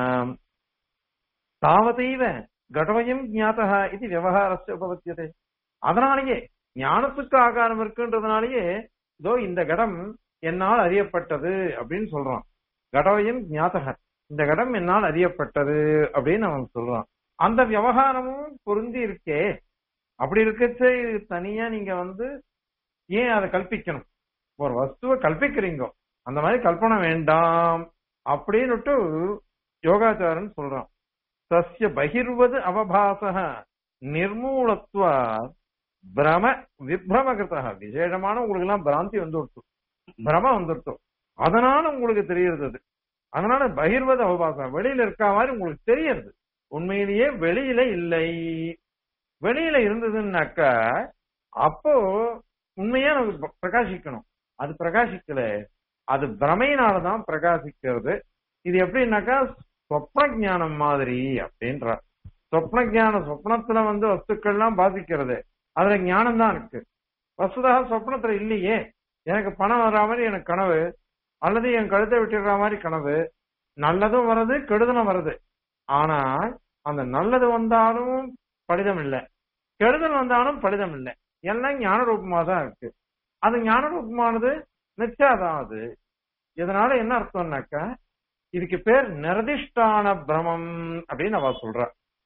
தாவதைவ கடவயம் ஞாதா இது விவகாரஸ்ய உபபத்தியதே அதனாலேயே ஞானத்துக்கு ஆகாரம் இருக்குன்றதுனாலயே இதோ இந்த கடம் என்னால் அறியப்பட்டது அப்படின்னு சொல்றான் கடவயம் ஞாதக இந்த கடம் என்னால் அறியப்பட்டது அப்படின்னு அவன் சொல்றான் அந்த விவகாரமும் பொருந்தி இருக்கே அப்படி இருக்கச்சு தனியா நீங்க வந்து ஏன் அதை கல்பிக்கணும் ஒரு வஸ்துவை கல்பிக்கிறீங்க அந்த மாதிரி கல்பனை வேண்டாம் அப்படின்னுட்டு யோகாச்சாரன் சொல்றான் தஸ்ய பகிர்வது அவபாச நிர்மூலத்துவ பிரம விப்ரமகிருத்தக விசேஷமான உங்களுக்கு எல்லாம் பிராந்தி வந்துடுத்து பிரம வந்துடுத்து அதனால உங்களுக்கு தெரியறது அது அதனால பகிர்வது அவபாசம் வெளியில இருக்கா மாதிரி உங்களுக்கு தெரியறது உண்மையிலேயே வெளியில இல்லை வெளியில இருந்ததுன்னாக்க அப்போ உண்மையா நமக்கு பிரகாசிக்கணும் அது பிரகாசிக்கல அது பிரமையினாலதான் பிரகாசிக்கிறது இது எப்படின்னாக்கா சொப்ன ஜானம் மாதிரி அப்படின்ற சொப்ன ஜானம் சொப்னத்துல வந்து வஸ்துக்கள்லாம் பாதிக்கிறது அதுல ஞானம் தான் இருக்கு வசுதாக சொப்னத்துல இல்லையே எனக்கு பணம் வர்ற மாதிரி எனக்கு கனவு அல்லது என் கழுத்தை விட்டுடுற மாதிரி கனவு நல்லதும் வருது கெடுதலும் வருது ஆனா அந்த நல்லது வந்தாலும் படிதம் இல்லை கெடுதல் வந்தாலும் படிதம் இல்லை எல்லாம் ஞான ரூபமா தான் இருக்கு அது ஞான ரூபமானது நிச்சயாதான் அது இதனால என்ன அர்த்தம்னாக்கா இதுக்கு பேர் நிரதிஷ்டான பிரமம் அப்படின்னு அவ சொல்ற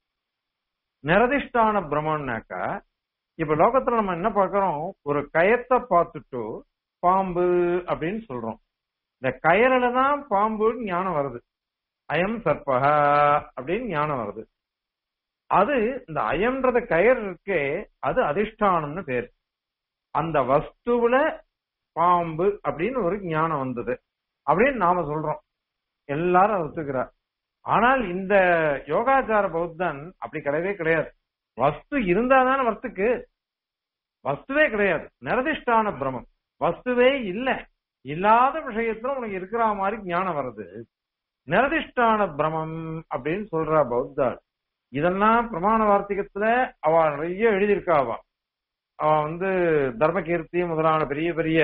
நிரதிஷ்டான பிரமம்னாக்கா இப்ப லோகத்துல நம்ம என்ன பாக்குறோம் ஒரு கயத்தை பார்த்துட்டு பாம்பு அப்படின்னு சொல்றோம் இந்த கயறில தான் பாம்புன்னு ஞானம் வருது அயம் சர்பக அப்படின்னு ஞானம் வருது அது இந்த அயம்ன்றத கயர் இருக்கே அது அதிஷ்டானம்னு பேர் அந்த வஸ்துவுல பாம்பு அப்படின்னு ஒரு ஞானம் வந்தது அப்படின்னு நாம சொல்றோம் எல்லாரும் அதை ஒத்துக்கிறார் ஆனால் இந்த யோகாச்சார பௌத்தன் அப்படி கிடையவே கிடையாது வஸ்து இருந்தாதான வஸ்துக்கு வஸ்துவே கிடையாது நிரதிஷ்டான பிரமம் வஸ்துவே இல்ல இல்லாத விஷயத்துல உனக்கு இருக்கிற மாதிரி ஞானம் வருது நிரதிஷ்டான பிரமம் அப்படின்னு சொல்றா பௌத்தாள் இதெல்லாம் பிரமாண வார்த்திகத்துல அவ நிறைய எழுதியிருக்கா அவ அவ வந்து தர்மகீர்த்தி முதலான பெரிய பெரிய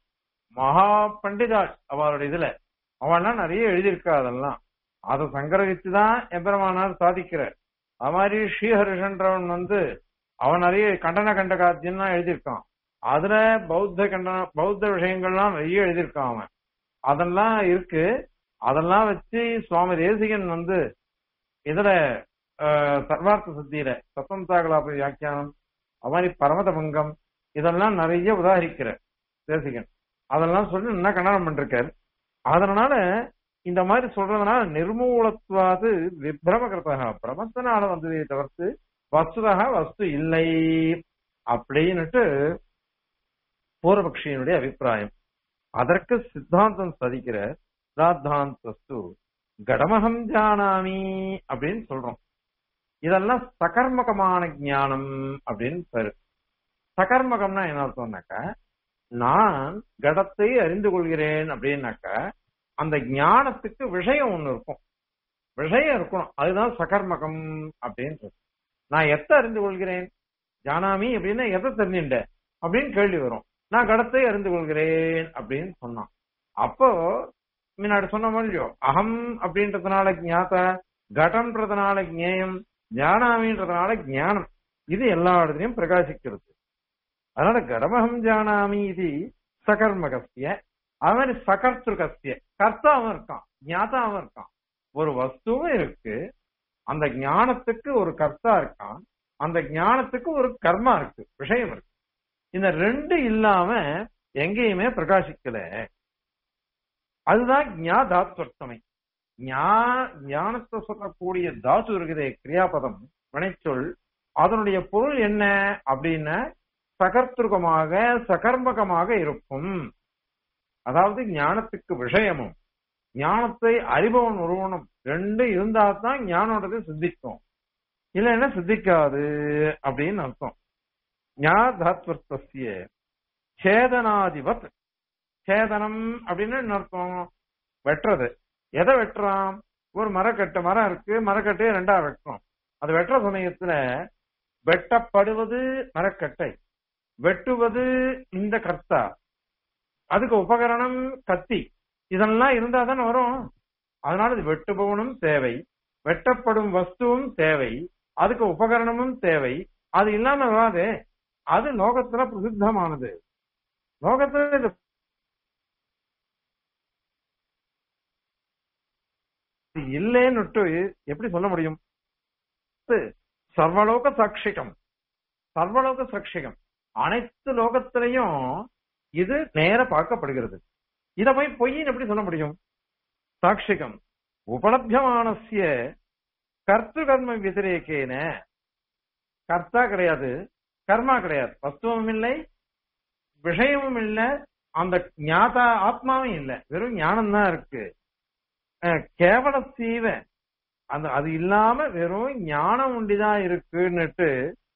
மகா பண்டிதாள் அவளுடைய இதுல அவெல்லாம் நிறைய எழுதியிருக்கா அதெல்லாம் அதை சங்கரகிச்சு தான் எம்பெருமானார் சாதிக்கிறார் அது மாதிரி ஸ்ரீஹரிஷன்றவன் வந்து அவன் நிறைய கண்டன கண்டகாத்தியம் எழுதியிருக்கான் அதுல பௌத்த கண்டன பௌத்த விஷயங்கள்லாம் நிறைய எழுதியிருக்கான் அவன் அதெல்லாம் இருக்கு அதெல்லாம் வச்சு சுவாமி தேசிகன் வந்து இதுல சர்வார்த்த சித்தியில சத்தந்தாகலாப வியாக்கியானம் அது மாதிரி பரமதபங்கம் இதெல்லாம் நிறைய உதாரிக்கிற தேசிகன் அதெல்லாம் சொல்லி என்ன கண்டனம் பண்ணிருக்காரு அதனால இந்த மாதிரி சொல்றதுனால நிர்மூலத்துவாது விப்ரமகிருத்தக பிரமத்தினால வந்ததை தவிர்த்து வஸ்துதாக வஸ்து இல்லை அப்படின்னுட்டு பூர்வபக்ஷியினுடைய அபிப்பிராயம் அதற்கு சித்தாந்தம் சதிக்கிற சித்தாந்தாந்தஸ்து கடமகம் ஜானாமி அப்படின்னு சொல்றோம் இதெல்லாம் சகர்மகமான ஞானம் அப்படின்னு பேரு சகர்மகம்னா என்ன அர்த்தம்னாக்கா நான் கடத்தை அறிந்து கொள்கிறேன் அப்படின்னாக்கா அந்த ஞானத்துக்கு விஷயம் ஒண்ணு இருக்கும் விஷயம் இருக்கணும் அதுதான் சகர்மகம் அப்படின்றது நான் எத்த அறிந்து கொள்கிறேன் ஜானாமி அப்படின்னா எதை தெரிஞ்சுட்ட அப்படின்னு கேள்வி வரும் நான் கடத்தை அறிந்து கொள்கிறேன் அப்படின்னு சொன்னான் அப்போ முன்னாடி சொன்ன மாதிரியோ அகம் அப்படின்றதுனால ஞாத கடம்ன்றதுனால ஞேயம் ஜானாமின்றதுனால ஞானம் இது எல்லா இடத்துலயும் பிரகாசிக்கிறது அதனால கடமகம் ஜானாமி இது சகர்மகசிய அது மாதிரி சகர்த்திருகசிய கர்த்தாவும் இருக்கான் ஞாதாவும் இருக்கான் ஒரு வஸ்துவும் இருக்கு அந்த ஞானத்துக்கு ஒரு கர்த்தா இருக்கான் அந்த ஞானத்துக்கு ஒரு கர்மா இருக்கு விஷயம் இருக்கு இந்த ரெண்டு இல்லாம எங்கேயுமே பிரகாசிக்கல அதுதான் ஞாதாத்வர்த்தமை ஞானத்தை சொல்லக்கூடிய தாத்து இருக்குதே கிரியாபதம் வினைச்சொல் அதனுடைய பொருள் என்ன அப்படின்னா சகர்த்திருகமாக சகர்மகமாக இருக்கும் அதாவது ஞானத்துக்கு விஷயமும் ஞானத்தை அறிபவன் ஒருவனும் ரெண்டு இருந்தா தான் ஞானோடது சித்திக்கும் இல்லைன்னா சித்திக்காது அப்படின்னு அர்த்தம் ஞாதாத்வர்த்திய சேதனாதிபத் சேதனம் அப்படின்னு என்ன அர்த்தம் வெட்டுறது எதை வெட்டுறான் ஒரு மரக்கட்டு மரம் இருக்கு மரக்கட்டையை ரெண்டா வெட்டுறோம் அது வெட்டுற சமயத்துல வெட்டப்படுவது மரக்கட்டை வெட்டுவது இந்த கர்த்தா அதுக்கு உபகரணம் கத்தி இதெல்லாம் இருந்தா தானே வரும் அதனால இது வெட்டுபவனும் தேவை வெட்டப்படும் வஸ்துவும் தேவை அதுக்கு உபகரணமும் தேவை அது இல்லாம வராது அது லோகத்துல பிரசித்தமானது லோகத்துல இது இல்லேன்னு எப்படி சொல்ல முடியும் சர்வலோக சாட்சிகம் சர்வலோக சாட்சிகம் அனைத்து லோகத்திலையும் இது நேர பார்க்கப்படுகிறது இத போய் பொய்ன்னு எப்படி சொல்ல முடியும் சாட்சிகம் உபலபியமானசிய கர்த்து கர்ம விதிரேக்கேன கர்த்தா கிடையாது கர்மா கிடையாது வஸ்துவும் இல்லை விஷயமும் இல்லை அந்த ஞாதா ஆத்மாவும் இல்லை வெறும் ஞானம் தான் இருக்கு கேவல சீவ அந்த அது இல்லாம வெறும் ஞானம் உண்டிதான் இருக்குன்னுட்டு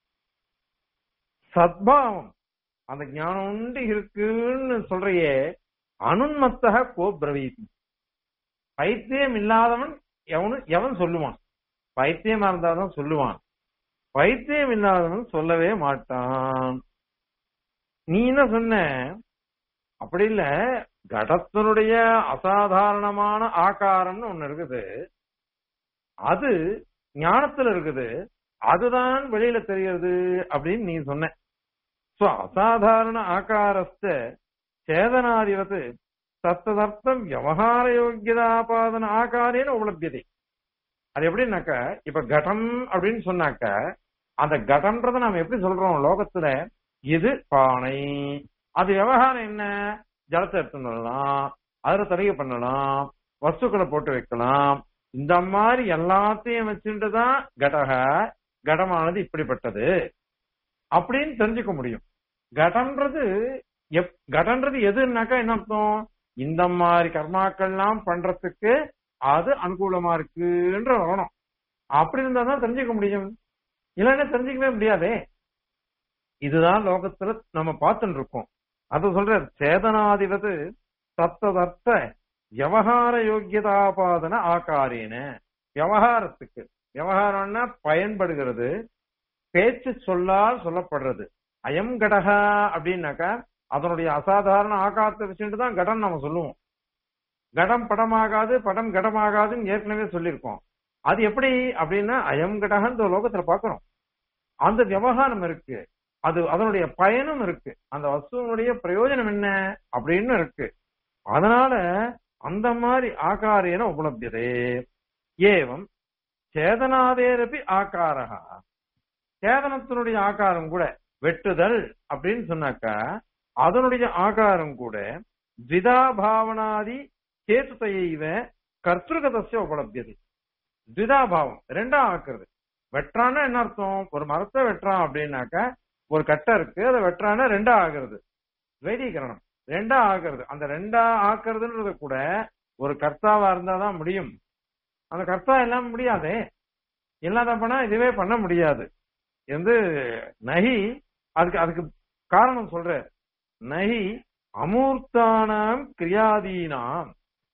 சத்பாவம் அந்த ஞானம் உண்டு இருக்குன்னு சொல்றையே அனுன்மத்தக கோ பிரவீதி பைத்தியம் இல்லாதவன் எவனு எவன் சொல்லுவான் பைத்தியமா இருந்தாதான் சொல்லுவான் பைத்தியம் இல்லாதவன் சொல்லவே மாட்டான் நீ என்ன சொன்ன அப்படி இல்ல கடத்தினுடைய அசாதாரணமான ஆகாரம்னு ஒண்ணு இருக்குது அது ஞானத்துல இருக்குது அதுதான் வெளியில தெரிகிறது அப்படின்னு நீ சொன்ன சோ அசாதாரண ஆகாரஸ்த சேதனாதிபத்து தத்ததர்த்தம் விவகார யோகியதாபாதன ஆகாரேன உபலபியதை அது எப்படின்னாக்க இப்ப கடம் அப்படின்னு சொன்னாக்க அந்த கடம்ன்றத நாம எப்படி சொல்றோம் லோகத்துல இது பானை அது விவகாரம் என்ன ஜலத்தை எடுத்து வரலாம் அதுல தடகை பண்ணலாம் வஸ்துக்களை போட்டு வைக்கலாம் இந்த மாதிரி எல்லாத்தையும் வச்சுட்டு தான் கடக கடமானது இப்படிப்பட்டது அப்படின்னு தெரிஞ்சுக்க முடியும் கடன்றது எப் கடன்றது எதுனாக்கா என்ன அர்த்தம் இந்த மாதிரி கர்மாக்கள்லாம் பண்றதுக்கு அது அனுகூலமா இருக்குன்ற வரணும் அப்படி இருந்தா தான் தெரிஞ்சுக்க முடியும் இல்லைன்னா தெரிஞ்சுக்கவே முடியாதே இதுதான் லோகத்துல நம்ம பார்த்துட்டு இருக்கோம் அது சொல்ற சேதனாதிபது தத்ததர்த்த விவகார யோக்கியதாபாதன ஆகாரேன விவகாரத்துக்கு விவகாரம்னா பயன்படுகிறது பேச்சு சொல்லால் சொல்லப்படுறது அயம் கடகா அப்படின்னாக்கா அதனுடைய அசாதாரண ஆகாரத்தை வச்சுட்டு தான் கடம் நம்ம சொல்லுவோம் கடம் படமாகாது படம் கடமாகாதுன்னு ஏற்கனவே சொல்லியிருக்கோம் அது எப்படி அப்படின்னா அயம் கடகன்னு இந்த லோகத்துல பாக்குறோம் அந்த விவகாரம் இருக்கு அது அதனுடைய பயனும் இருக்கு அந்த வஸ்துவனுடைய பிரயோஜனம் என்ன அப்படின்னு இருக்கு அதனால அந்த மாதிரி ஆகாரேன உபலபியதே ஏவம் சேதனாதேரப்பி ஆகாரா சேதனத்தினுடைய ஆகாரம் கூட வெட்டுதல் அப்படின்னு சொன்னாக்கா அதனுடைய ஆகாரம் கூட திதா பாவனாதி சேத்துதையைவ கர்த்திருகதசிய உபலபியது திதாபாவம் ரெண்டா ஆக்குறது வெட்டுறான்னா என்ன அர்த்தம் ஒரு மரத்தை வெட்டுறான் அப்படின்னாக்கா ஒரு கட்டை இருக்கு அதை வெட்டுறான்னா ரெண்டா ஆகுறது வைதீகரணம் ரெண்டா ஆகுறது அந்த ரெண்டா ஆக்குறதுன்றது கூட ஒரு கர்த்தாவா இருந்தாதான் முடியும் அந்த கர்த்தா எல்லாம் முடியாதே இல்லாத பண்ணா இதுவே பண்ண முடியாது வந்து நகி அதுக்கு அதுக்கு காரணம் சொல்ற நகி அமூர்த்தானாம் கிரியாதீனாம்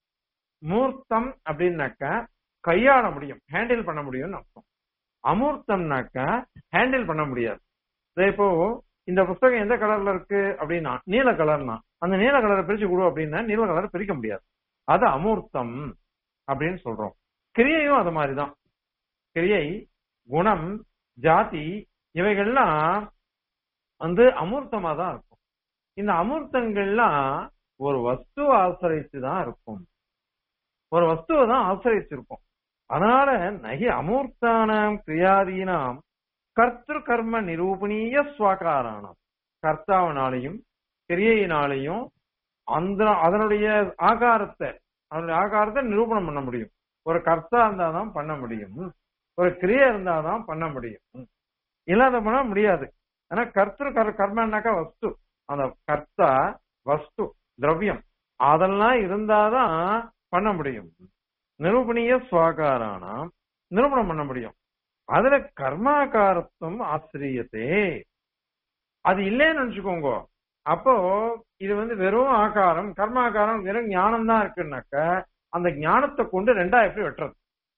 மூர்த்தம் அப்படின்னாக்கா கையாள முடியும் ஹேண்டில் பண்ண முடியும்னு அர்த்தம் அமூர்த்தம்னாக்கா ஹேண்டில் பண்ண முடியாது இப்போ இந்த புஸ்தகம் எந்த கலர்ல இருக்கு அப்படின்னா நீல கலர்னா அந்த நீல கலரை பிரிச்சு கொடு அப்படின்னா நீல கலரை பிரிக்க முடியாது அது அமூர்த்தம் அப்படின்னு சொல்றோம் கிரியையும் அது மாதிரிதான் கிரியை குணம் ஜாதி இவைகள்லாம் வந்து அமூர்த்தமா தான் இருக்கும் இந்த அமூர்த்தங்கள்லாம் ஒரு வஸ்துவை ஆசிரித்து தான் இருக்கும் ஒரு வஸ்துவை தான் ஆசிரிச்சிருக்கும் அதனால நகி அமூர்த்தானாம் கிரியாதீனாம் கர்த்திரு கர்ம நிரூபணீய சுவாகாரானாம் கர்த்தாவினாலையும் கிரியையினாலையும் அந்த அதனுடைய ஆகாரத்தை அதனுடைய ஆகாரத்தை நிரூபணம் பண்ண முடியும் ஒரு கர்த்தா இருந்தாதான் பண்ண முடியும் ஒரு கிரியை இருந்தாதான் பண்ண முடியும் இல்லாத பண்ண முடியாது ஆனா கர்த்தர் கர் கர்மன்னாக்கா வஸ்து அந்த கர்த்தா வஸ்து திரவியம் அதெல்லாம் இருந்தாதான் பண்ண முடியும் நிரூபணிய சுவாகாரானா நிரூபணம் பண்ண முடியும் அதுல கர்மாகாரத்துவம் ஆசிரியத்தே அது இல்லைன்னு நினைச்சுக்கோங்க அப்போ இது வந்து வெறும் ஆகாரம் கர்மாகாரம் வெறும் ஞானம் தான் இருக்குன்னாக்க அந்த ஞானத்தை கொண்டு ரெண்டா எப்படி வெட்டுறது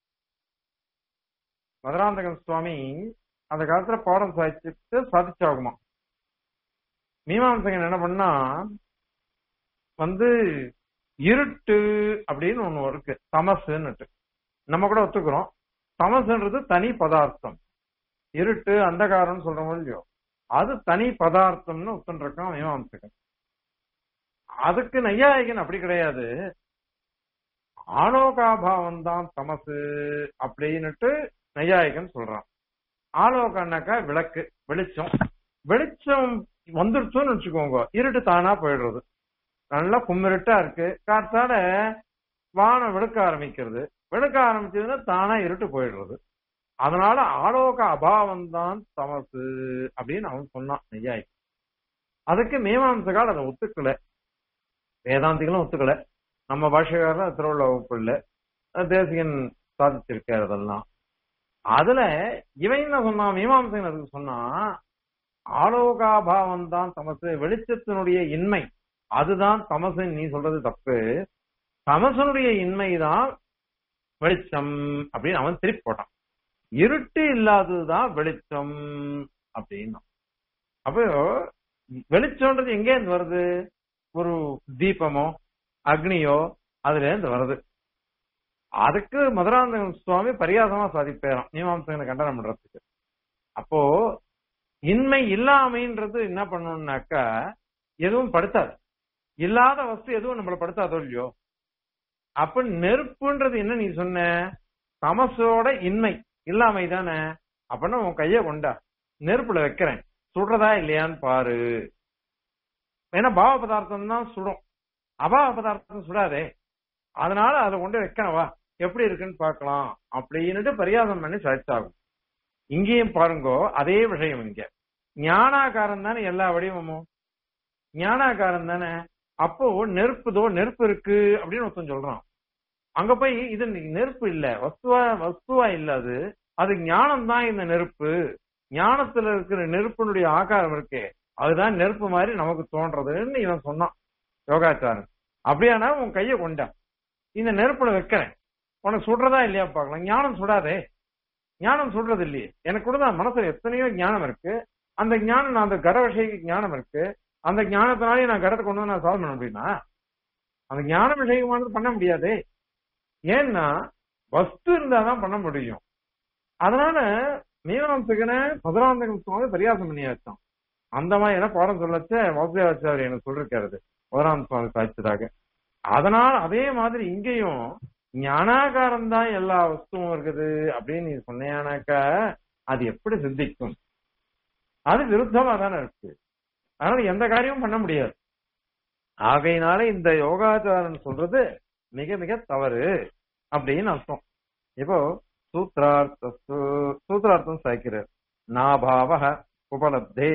மதுராந்தகன் சுவாமி அந்த காலத்துல பாடம் சாதிச்சுட்டு சாதிச்சாகுமா மீமாம்சகன் என்ன பண்ணா வந்து இருட்டு அப்படின்னு ஒண்ணு இருக்கு தமசுன்னுட்டு நம்ம கூட ஒத்துக்கிறோம் தமசுன்றது தனி பதார்த்தம் இருட்டு அந்தகாரம்னு சொல்றோம் இல்லையோ அது தனி பதார்த்தம்னு ஒத்துருக்கான் மீமாம்சகன் அதுக்கு நையாயிகன் அப்படி கிடையாது ஆலோகாபாவம் தான் தமசு அப்படின்னுட்டு நையாயிகன் சொல்றான் ஆலோகன்னாக்கா விளக்கு வெளிச்சம் வெளிச்சம் வந்துருச்சுன்னு வச்சுக்கோங்க இருட்டு தானா போயிடுறது நல்லா கும்மிருட்டா இருக்கு காத்தால வானம் வெளுக்க ஆரம்பிக்கிறது வெளுக்க ஆரம்பிச்சதுன்னா தானா இருட்டு போயிடுறது அதனால ஆலோக அபாவம் தான் தமசு அப்படின்னு அவன் சொன்னான் நெய்யாய் அதுக்கு மீமாம்சகால் அதை ஒத்துக்கல வேதாந்திகளும் ஒத்துக்கல நம்ம பாஷகாரர் திருவள்ள வகுப்பு இல்ல தேசிகன் சாதிச்சிருக்காரு அதெல்லாம் அதுல இவன் என்ன சொன்னான் மீமாம்சகன் அதுக்கு சொன்னா ஆலோகாபாவம் தான் தமசு வெளிச்சத்தினுடைய இன்மை அதுதான் தமசு நீ சொல்றது தப்பு தமசனுடைய இன்மைதான் வெளிச்சம் அப்படின்னு அவன் திருப்பி போட்டான் இருட்டு இல்லாததுதான் வெளிச்சம் அப்படின்னா அப்போ வெளிச்சம்ன்றது எங்கே இருந்து வருது ஒரு தீபமோ அக்னியோ அதுல இருந்து வருது அதுக்கு மதுராந்தகன் சுவாமி பரியாசமா சாதிப்பேறான் மீமாம்சகனை கண்டனம் பண்றதுக்கு அப்போ இன்மை இல்லாமைன்றது என்ன பண்ணணும்னாக்கா எதுவும் படுத்தாது இல்லாத வஸ்து எதுவும் நம்மள படுத்தாதோ இல்லையோ அப்ப நெருப்புன்றது என்ன நீ சொன்ன தமசோட இன்மை இல்லாமை தானே அப்படின்னா உன் கைய கொண்டா நெருப்புல வைக்கிறேன் சுடுறதா இல்லையான்னு பாரு ஏன்னா பாவ பதார்த்தம் தான் சுடும் அபாவ பதார்த்தம் சுடாதே அதனால அதை கொண்டு வைக்கணவா எப்படி இருக்குன்னு பார்க்கலாம் அப்படின்னுட்டு பரியாசம் பண்ணி சாதிச்சாகும் இங்கேயும் பாருங்கோ அதே விஷயம் இங்க ஞானாகாரம் தானே எல்லா வடிவமும் ஞானாகாரம் தானே அப்போ நெருப்புதோ நெருப்பு இருக்கு அப்படின்னு ஒருத்தன் சொல்றான் அங்க போய் இது நெருப்பு இல்ல வஸ்துவா வஸ்துவா இல்ல அது அது ஞானம் தான் இந்த நெருப்பு ஞானத்துல இருக்கிற நெருப்பினுடைய ஆகாரம் இருக்கே அதுதான் நெருப்பு மாதிரி நமக்கு தோன்றதுன்னு இவன் சொன்னான் யோகாச்சாரன் அப்படியானா உன் கைய கொண்டா இந்த நெருப்புல வைக்கிறேன் உனக்கு சுடுறதா இல்லையா பார்க்கலாம் ஞானம் சுடாதே ஞானம் சுடுறது இல்லையே எனக்கு கூட தான் மனசுல எத்தனையோ ஞானம் இருக்கு அந்த ஞானம் நான் அந்த கர விஷய ஞானம் இருக்கு அந்த ஞானத்தினாலே நான் கடத்தை கொண்டு வந்து நான் சால்வ் பண்ண முடியுமா அந்த ஞான விஷயமானது பண்ண முடியாது ஏன்னா வஸ்து இருந்தாதான் பண்ண முடியும் அதனால மீனவம்சகனை மதுராந்தகன் சுவாமி பரியாசம் பண்ணி வச்சான் அந்த மாதிரி என்ன பாடம் சொல்லச்ச வாசுதேவாச்சாரி எனக்கு சொல்லிருக்காரு மதுராந்த சுவாமி சாய்ச்சதாக அதனால் அதே மாதிரி இங்கேயும் ஞானாகாரம் தான் எல்லா வஸ்துவும் இருக்குது அப்படின்னு நீ சொன்னியானாக்கா அது எப்படி சித்திக்கும் அது விருத்தமா தானே இருக்கு அதனால எந்த காரியமும் பண்ண முடியாது ஆகையினால இந்த யோகாச்சாரன் சொல்றது மிக மிக தவறு அப்படின்னு அர்த்தம் இப்போ சூத்ரார்த்த சூத்ரார்த்தம் சாய்க்கிறார் நாபாவ உபலப்தே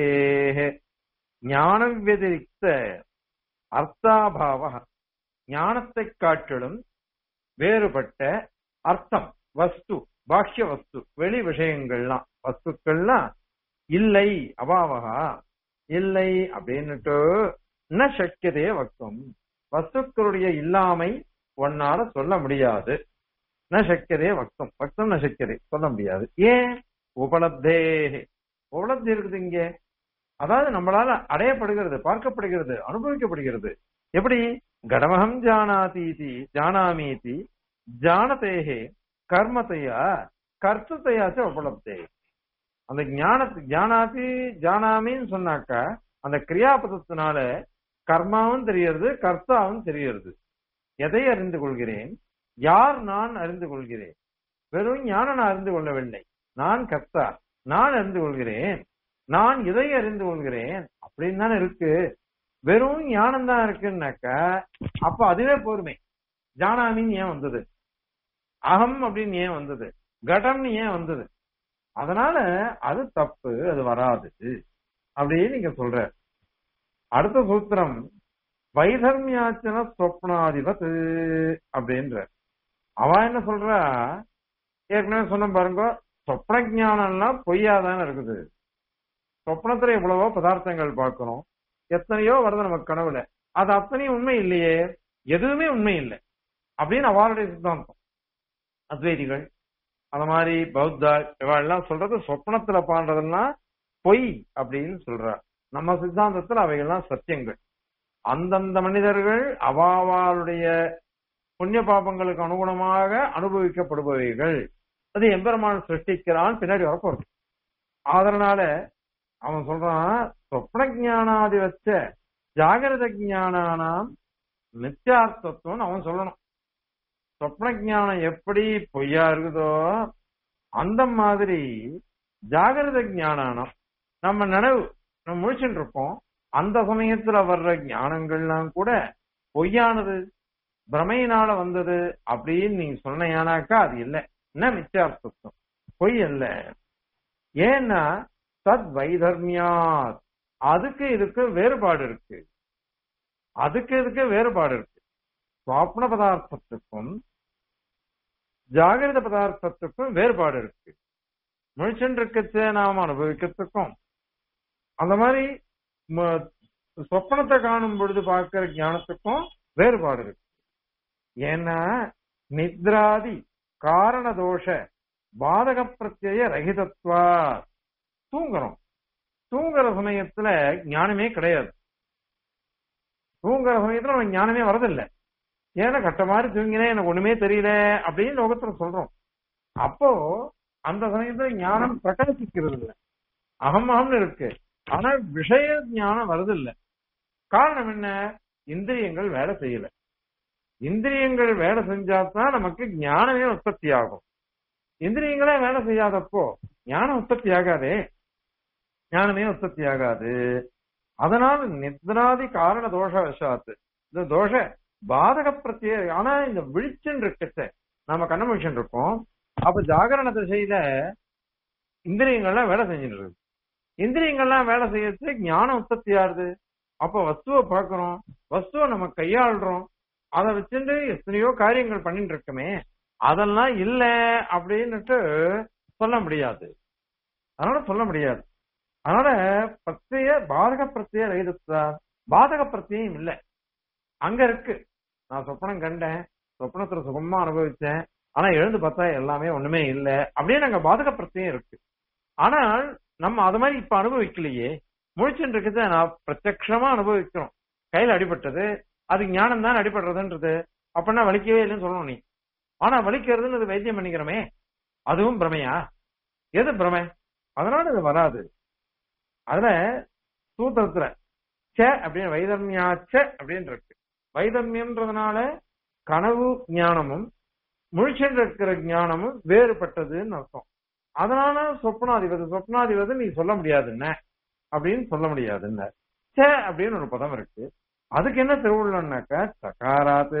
ஞான வதிரிக்த அர்த்தாபாவ ஞானத்தை காட்டிலும் வேறுபட்ட அர்த்தம் வஸ்து பாஷ்ய வஸ்து வெளி விஷயங்கள்லாம் வஸ்துக்கள்லாம் இல்லை அபாவகா இல்லை அப்படின்னுட்டு ந சக்கியதே வக்தம் வஸ்துக்களுடைய இல்லாமை ஒன்னால சொல்ல முடியாது ந சக்கியதே வக்தம் வக்தம் ந சக்கியதே சொல்ல முடியாது ஏன் உபலப்தே உபலப்தி இருக்குது இங்க அதாவது நம்மளால அடையப்படுகிறது பார்க்கப்படுகிறது அனுபவிக்கப்படுகிறது எப்படி கடமகம் ஜானாதீதி ஜானாமீதி ஜானதேகே கர்மத்தையா கர்த்தத்தையாச்ச உபலப்தே அந்த ஞானத்து ஜானாதி ஜானாமின்னு சொன்னாக்கா அந்த கிரியாபதத்தினால கர்மாவும் தெரியறது கர்த்தாவும் தெரியறது எதை அறிந்து கொள்கிறேன் யார் நான் அறிந்து கொள்கிறேன் வெறும் ஞானம் நான் அறிந்து கொள்ளவில்லை நான் கர்த்தா நான் அறிந்து கொள்கிறேன் நான் இதை அறிந்து கொள்கிறேன் அப்படின்னு தானே இருக்கு வெறும் ஞானம் தான் இருக்குன்னாக்கா அப்ப அதுவே போருமே ஜானாமின்னு ஏன் வந்தது அகம் அப்படின்னு ஏன் வந்தது கடம்னு ஏன் வந்தது அதனால அது தப்பு அது வராது அப்படின்னு நீங்க சொல்ற அடுத்த சூத்திரம் வைதர்மியாச்சன சொப்னாதிபத் அப்படின்ற அவ என்ன சொல்றா ஏற்கனவே சொன்ன பாருங்க சொப்ன ஞானம்லாம் பொய்யாதானே இருக்குது சொப்னத்துல எவ்வளவோ பதார்த்தங்கள் பார்க்கிறோம் எத்தனையோ வருது நமக்கு கனவுல அது அத்தனையும் உண்மை இல்லையே எதுவுமே உண்மை இல்லை அப்படின்னு அவளுடைய சித்தாந்தம் அத்வைதிகள் அந்த மாதிரி பௌத்தா இவாள்லாம் சொல்றது சொப்னத்துல பாடுறதெல்லாம் பொய் அப்படின்னு சொல்றார் நம்ம சித்தாந்தத்துல அவைகள்லாம் சத்தியங்கள் அந்தந்த மனிதர்கள் அவாவாளுடைய புண்ணிய பாபங்களுக்கு அனுகுணமாக அனுபவிக்கப்படுபவைகள் அது எம்பெருமான் சிருஷ்டிக்கிறான் பின்னாடி வரப்போறது அதனால அவன் சொல்றான் சொப்ன ஜானாதி வச்ச ஜாகிரத ஜானானாம் நித்தியார்த்தத்துவம் அவன் சொல்லணும் சொப்ன ஞானம் எப்படி பொய்யா இருக்குதோ அந்த மாதிரி ஜாகிரத ஞானம் நம்ம நினைவு நம்ம முழிச்சுட்டு இருப்போம் அந்த சமயத்துல வர்ற ஞானங்கள்லாம் கூட பொய்யானது பிரமையினால வந்தது அப்படின்னு நீங்க சொன்னையானாக்கா அது இல்லை என்ன மித்தியார்த்தம் பொய் அல்ல ஏன்னா தத் வைதர்மியாத் அதுக்கு இதுக்கு வேறுபாடு இருக்கு அதுக்கு இதுக்கு வேறுபாடு இருக்கு சுவாப்ன பதார்த்தத்துக்கும் ஜாகிரத பதார்த்தத்துக்கும் வேறுபாடு இருக்கு முழிச்சென்றிருக்கச்ச நாம் அனுபவிக்கிறதுக்கும் அந்த மாதிரி ம- சொப்பனத்தை காணும் பொழுது பார்க்கிற ஞானத்துக்கும் வேறுபாடு இருக்கு ஏன்னா நித்ராதி காரண தோஷ பாதக பிரத்யய ரகிதத்வா தூங்குறோம் தூங்குற சமயத்துல ஞானமே கிடையாது தூங்குற சமயத்துல நமக்கு ஞானமே வரதில்லை ஏன்னா கட்ட மாதிரி தூங்கினேன் எனக்கு ஒண்ணுமே தெரியல அப்படின்னு லோகத்துல சொல்றோம் அப்போ அந்த சமயத்துல ஞானம் பிரகாசிக்கிறது இல்ல அகம் அகம்னு இருக்கு ஆனா விஷய ஞானம் வருதில்ல காரணம் என்ன இந்திரியங்கள் வேலை செய்யல இந்திரியங்கள் வேலை செஞ்சாதான் நமக்கு ஞானமே உற்பத்தி ஆகும் இந்திரியங்களே வேலை செய்யாதப்போ ஞானம் உற்பத்தி ஆகாதே ஞானமே உற்பத்தி ஆகாது அதனால் நித்ராதி காரண தோஷ வசாத்து இந்த தோஷ பாதக பிரத்யே ஆனா இந்த விழிச்சுன்னு இருக்கச்ச நாம கண்ணமிஷன் இருக்கோம் அப்ப ஜாகரண திசையில இந்திரியங்கள்லாம் வேலை செஞ்சுட்டு இருக்கு இந்திரியங்கள்லாம் வேலை செய்யறது ஞானம் உற்பத்தி ஆகுது அப்ப வஸ்துவை பார்க்கிறோம் வஸ்துவை நம்ம கையாளுறோம் அதை வச்சுட்டு எத்தனையோ காரியங்கள் பண்ணிட்டு இருக்கோமே அதெல்லாம் இல்ல அப்படின்னுட்டு சொல்ல முடியாது அதனால சொல்ல முடியாது அதனால பிரத்ய பாதக பிரத்ய ரகிதத்தா பாதக பிரத்தியம் இல்ல அங்க இருக்கு நான் சொப்பனம் கண்டேன் சொப்பனத்துல சுகமா அனுபவிச்சேன் ஆனா எழுந்து பார்த்தா எல்லாமே ஒண்ணுமே இல்ல அப்படின்னு அங்க பாதக பிரத்தியம் இருக்கு ஆனால் நம்ம அது மாதிரி இப்ப அனுபவிக்கலையே முழிச்சுட்டு இருக்கிறத நான் பிரத்யக்ஷமா அனுபவிக்கிறோம் கையில அடிபட்டது அது ஞானம் தான் அடிபடுறதுன்றது அப்படின்னா வலிக்கவே இல்லைன்னு சொல்லணும் நீ ஆனா வலிக்கிறதுன்னு அது வைத்தியம் பண்ணிக்கிறோமே அதுவும் பிரமையா எது பிரமை அதனால இது வராது அதுல சூத்திரத்துல ச அப்படின்னு வைதர்மியாச்ச அப்படின்னு இருக்கு வைதர்மியம்ன்றதுனால கனவு ஞானமும் முழிச்சுட்டு இருக்கிற ஞானமும் வேறுபட்டதுன்னு அர்த்தம் அதனால சொப்னாதிபதி சொப்னாதிபதி நீ சொல்ல முடியாதுன்ன அப்படின்னு சொல்ல முடியாதுன்ன ச அப்படின்னு ஒரு பதம் இருக்கு அதுக்கு என்ன திருவுள்ளம்னாக்க சகாராத்து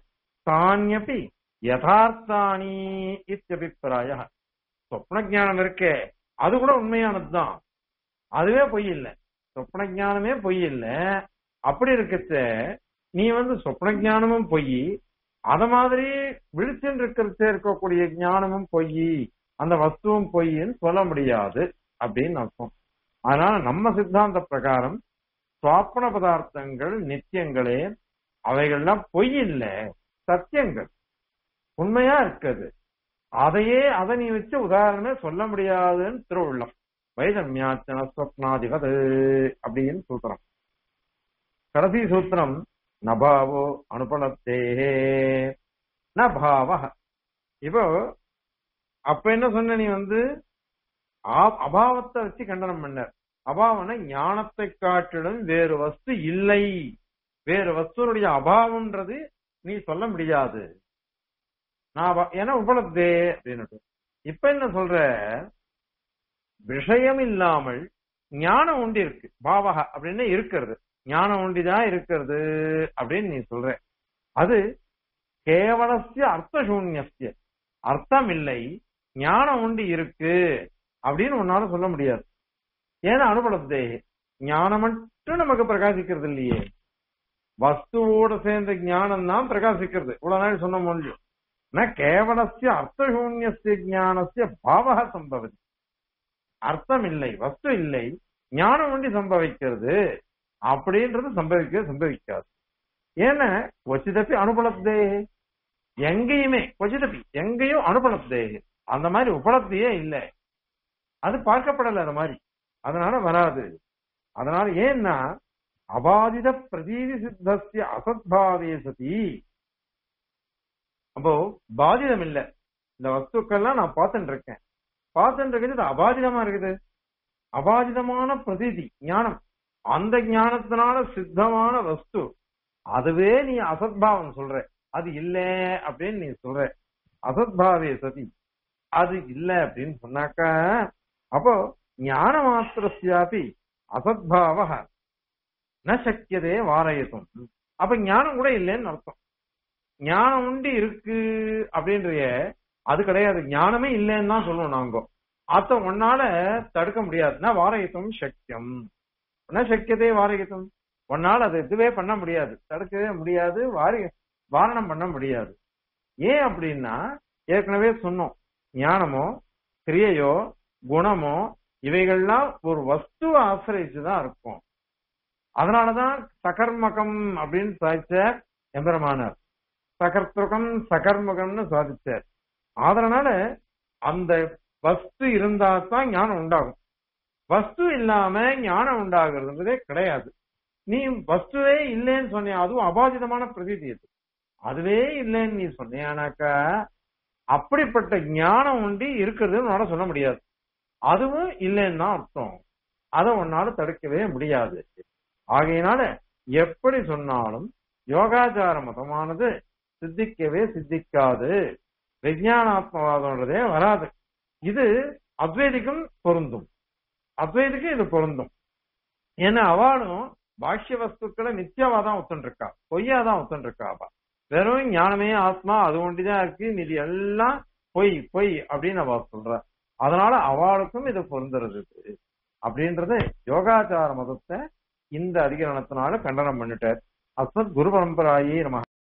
தானியப்பி யதார்த்தானி இத்தியபிப்பிராய சொப்ன ஞானம் இருக்கே அது கூட உண்மையானதுதான் அதுவே பொய் இல்லை சொப்ன ஞானமே பொய் இல்லை அப்படி இருக்கச்ச நீ வந்து சொப்ன ஞானமும் பொய் அத மாதிரி விழிச்சுன்னு இருக்கிறச்ச இருக்கக்கூடிய ஞானமும் பொய் அந்த வஸ்துவும் பொய்ன்னு சொல்ல முடியாது அப்படின்னு அர்த்தம் அதனால நம்ம சித்தாந்த பிரகாரம் சுவாப்பன பதார்த்தங்கள் நித்தியங்களே அவைகள்லாம் பொய் இல்ல சத்தியங்கள் உண்மையா இருக்குது அதையே அதை நீ வச்சு உதாரணமே சொல்ல முடியாதுன்னு திருவுள்ளம் வைதம்யாச்சன ஸ்வப்னாதிபது அப்படின்னு சூத்திரம் கடைசி சூத்திரம் நபாவோ அனுபலத்தே நபாவ இப்போ அப்ப என்ன சொன்ன நீ வந்து ஆ- அபாவத்தை வச்சு கண்டனம் பண்ண அபாவன ஞானத்தை காட்டிலும் வேறு வஸ்து இல்லை வேறு வஸ்துனுடைய அபாவம்ன்றது நீ சொல்ல முடியாது நான் அவ- ஏன்னா உபலப்தே அப்படின்னு இப்ப என்ன சொல்ற விஷயம் இல்லாமல் ஞானம் உண்டி இருக்கு பாவக அப்படின்னு இருக்கிறது ஞானம் உண்டிதான் இருக்கிறது அப்படின்னு நீ சொல்ற அது கேவலசிய அர்த்தசூன்யஸ்ய அர்த்தம் இல்லை ஞானம் உண்டி இருக்கு அப்படின்னு உன்னால சொல்ல முடியாது ஏன்னா அனுபலத்தே ஞானம் மட்டும் நமக்கு பிரகாசிக்கிறது இல்லையே வஸ்துவோட சேர்ந்த ஞானம் தான் பிரகாசிக்கிறது இவ்வளவு நாள் சொன்ன முடியும் ந கேவலசிய அர்த்தசூன்யஸ்ய ஞானசிய பாவக சம்பவதி அர்த்தம் இல்லை வஸ்து இல்லை ஞானம் ஒண்டி சம்பவிக்கிறது அப்படின்றது சம்பவிக்க சம்பவிக்காது ஏன்னா கொச்சிதப்பி அனுபலத்தே எங்கேயுமே கொச்சிதப்பி எங்கேயும் அனுபலத்தே அந்த மாதிரி உபலப்தியே இல்லை அது பார்க்கப்படல அந்த மாதிரி அதனால வராது அதனால ஏன்னா அபாதித பிரதீதி சித்தஸ்ய அசத்பாவே சதி அப்போ பாதிதம் இல்ல இந்த வஸ்துக்கள்லாம் நான் பார்த்துட்டு இருக்கேன் பார்த்துட்டு இருக்கிறது இது அபாதிதமா இருக்குது அபாதிதமான பிரதீதி ஞானம் அந்த ஞானத்தினால சித்தமான வஸ்து அதுவே நீ அசத்பாவம் சொல்ற அது இல்ல அப்படின்னு நீ சொல்ற அசத்பாவே சதி அது இல்ல அப்படின்னு சொன்னாக்கா அப்போ ஞான மாத்திரஸ்யாபி அசத்பாவ ந சக்கியதே வாரயத்தும் அப்ப ஞானம் கூட இல்லைன்னு அர்த்தம் ஞானம் உண்டு இருக்கு அப்படின்றைய அது கிடையாது ஞானமே இல்லைன்னு தான் சொல்லுவோம் நாங்க அத உன்னால தடுக்க முடியாதுன்னா வாரயத்தும் சக்கியம் என்ன சக்கியதே வாரயத்தும் உன்னால அது இதுவே பண்ண முடியாது தடுக்கவே முடியாது வாரி வாரணம் பண்ண முடியாது ஏன் அப்படின்னா ஏற்கனவே சொன்னோம் ஞானமோ கிரியையோ குணமோ இவைகள்லாம் ஒரு வஸ்துவை ஆசிரியச்சுதான் இருக்கும் அதனாலதான் சகர்மகம் அப்படின்னு சாதிச்சார் எம்பெருமானார் சகர்த்துகம் சகர்மகம்னு சாதிச்சார் அதனால அந்த வஸ்து இருந்தா தான் ஞானம் உண்டாகும் வஸ்து இல்லாம ஞானம் உண்டாகிறதுன்றதே கிடையாது நீ வஸ்துவே இல்லைன்னு சொன்னியா அதுவும் அபாதிதமான பிரதீதி அது அதுவே இல்லைன்னு நீ சொன்னியானாக்கா அப்படிப்பட்ட ஞானம் உண்டி இருக்கிறது உன்னால சொல்ல முடியாது அதுவும் இல்லைன்னு தான் அர்த்தம் அதை உன்னால தடுக்கவே முடியாது ஆகையினால எப்படி சொன்னாலும் யோகாச்சார மதமானது சித்திக்கவே சித்திக்காது விஜயானாத்மவாதம்ன்றதே வராது இது அத்வைதிக்கும் பொருந்தும் அத்வைதிக்கும் இது பொருந்தும் ஏன்னா அவளும் பாஷ்ய வஸ்துக்களை நித்தியவாதான் ஒத்துருக்கா பொய்யாதான் ஒத்துருக்கா அவ வெறும் ஞானமே ஆத்மா அது ஒண்டிதான் இருக்கு இது எல்லாம் பொய் பொய் அப்படின்னு அவ சொல்ற அதனால அவளுக்கும் இது பொருந்துறது அப்படின்றது யோகாச்சார மதத்தை இந்த அதிகரணத்தினால கண்டனம் பண்ணிட்டார் அஸ்மத் குரு பரம்பராயே நம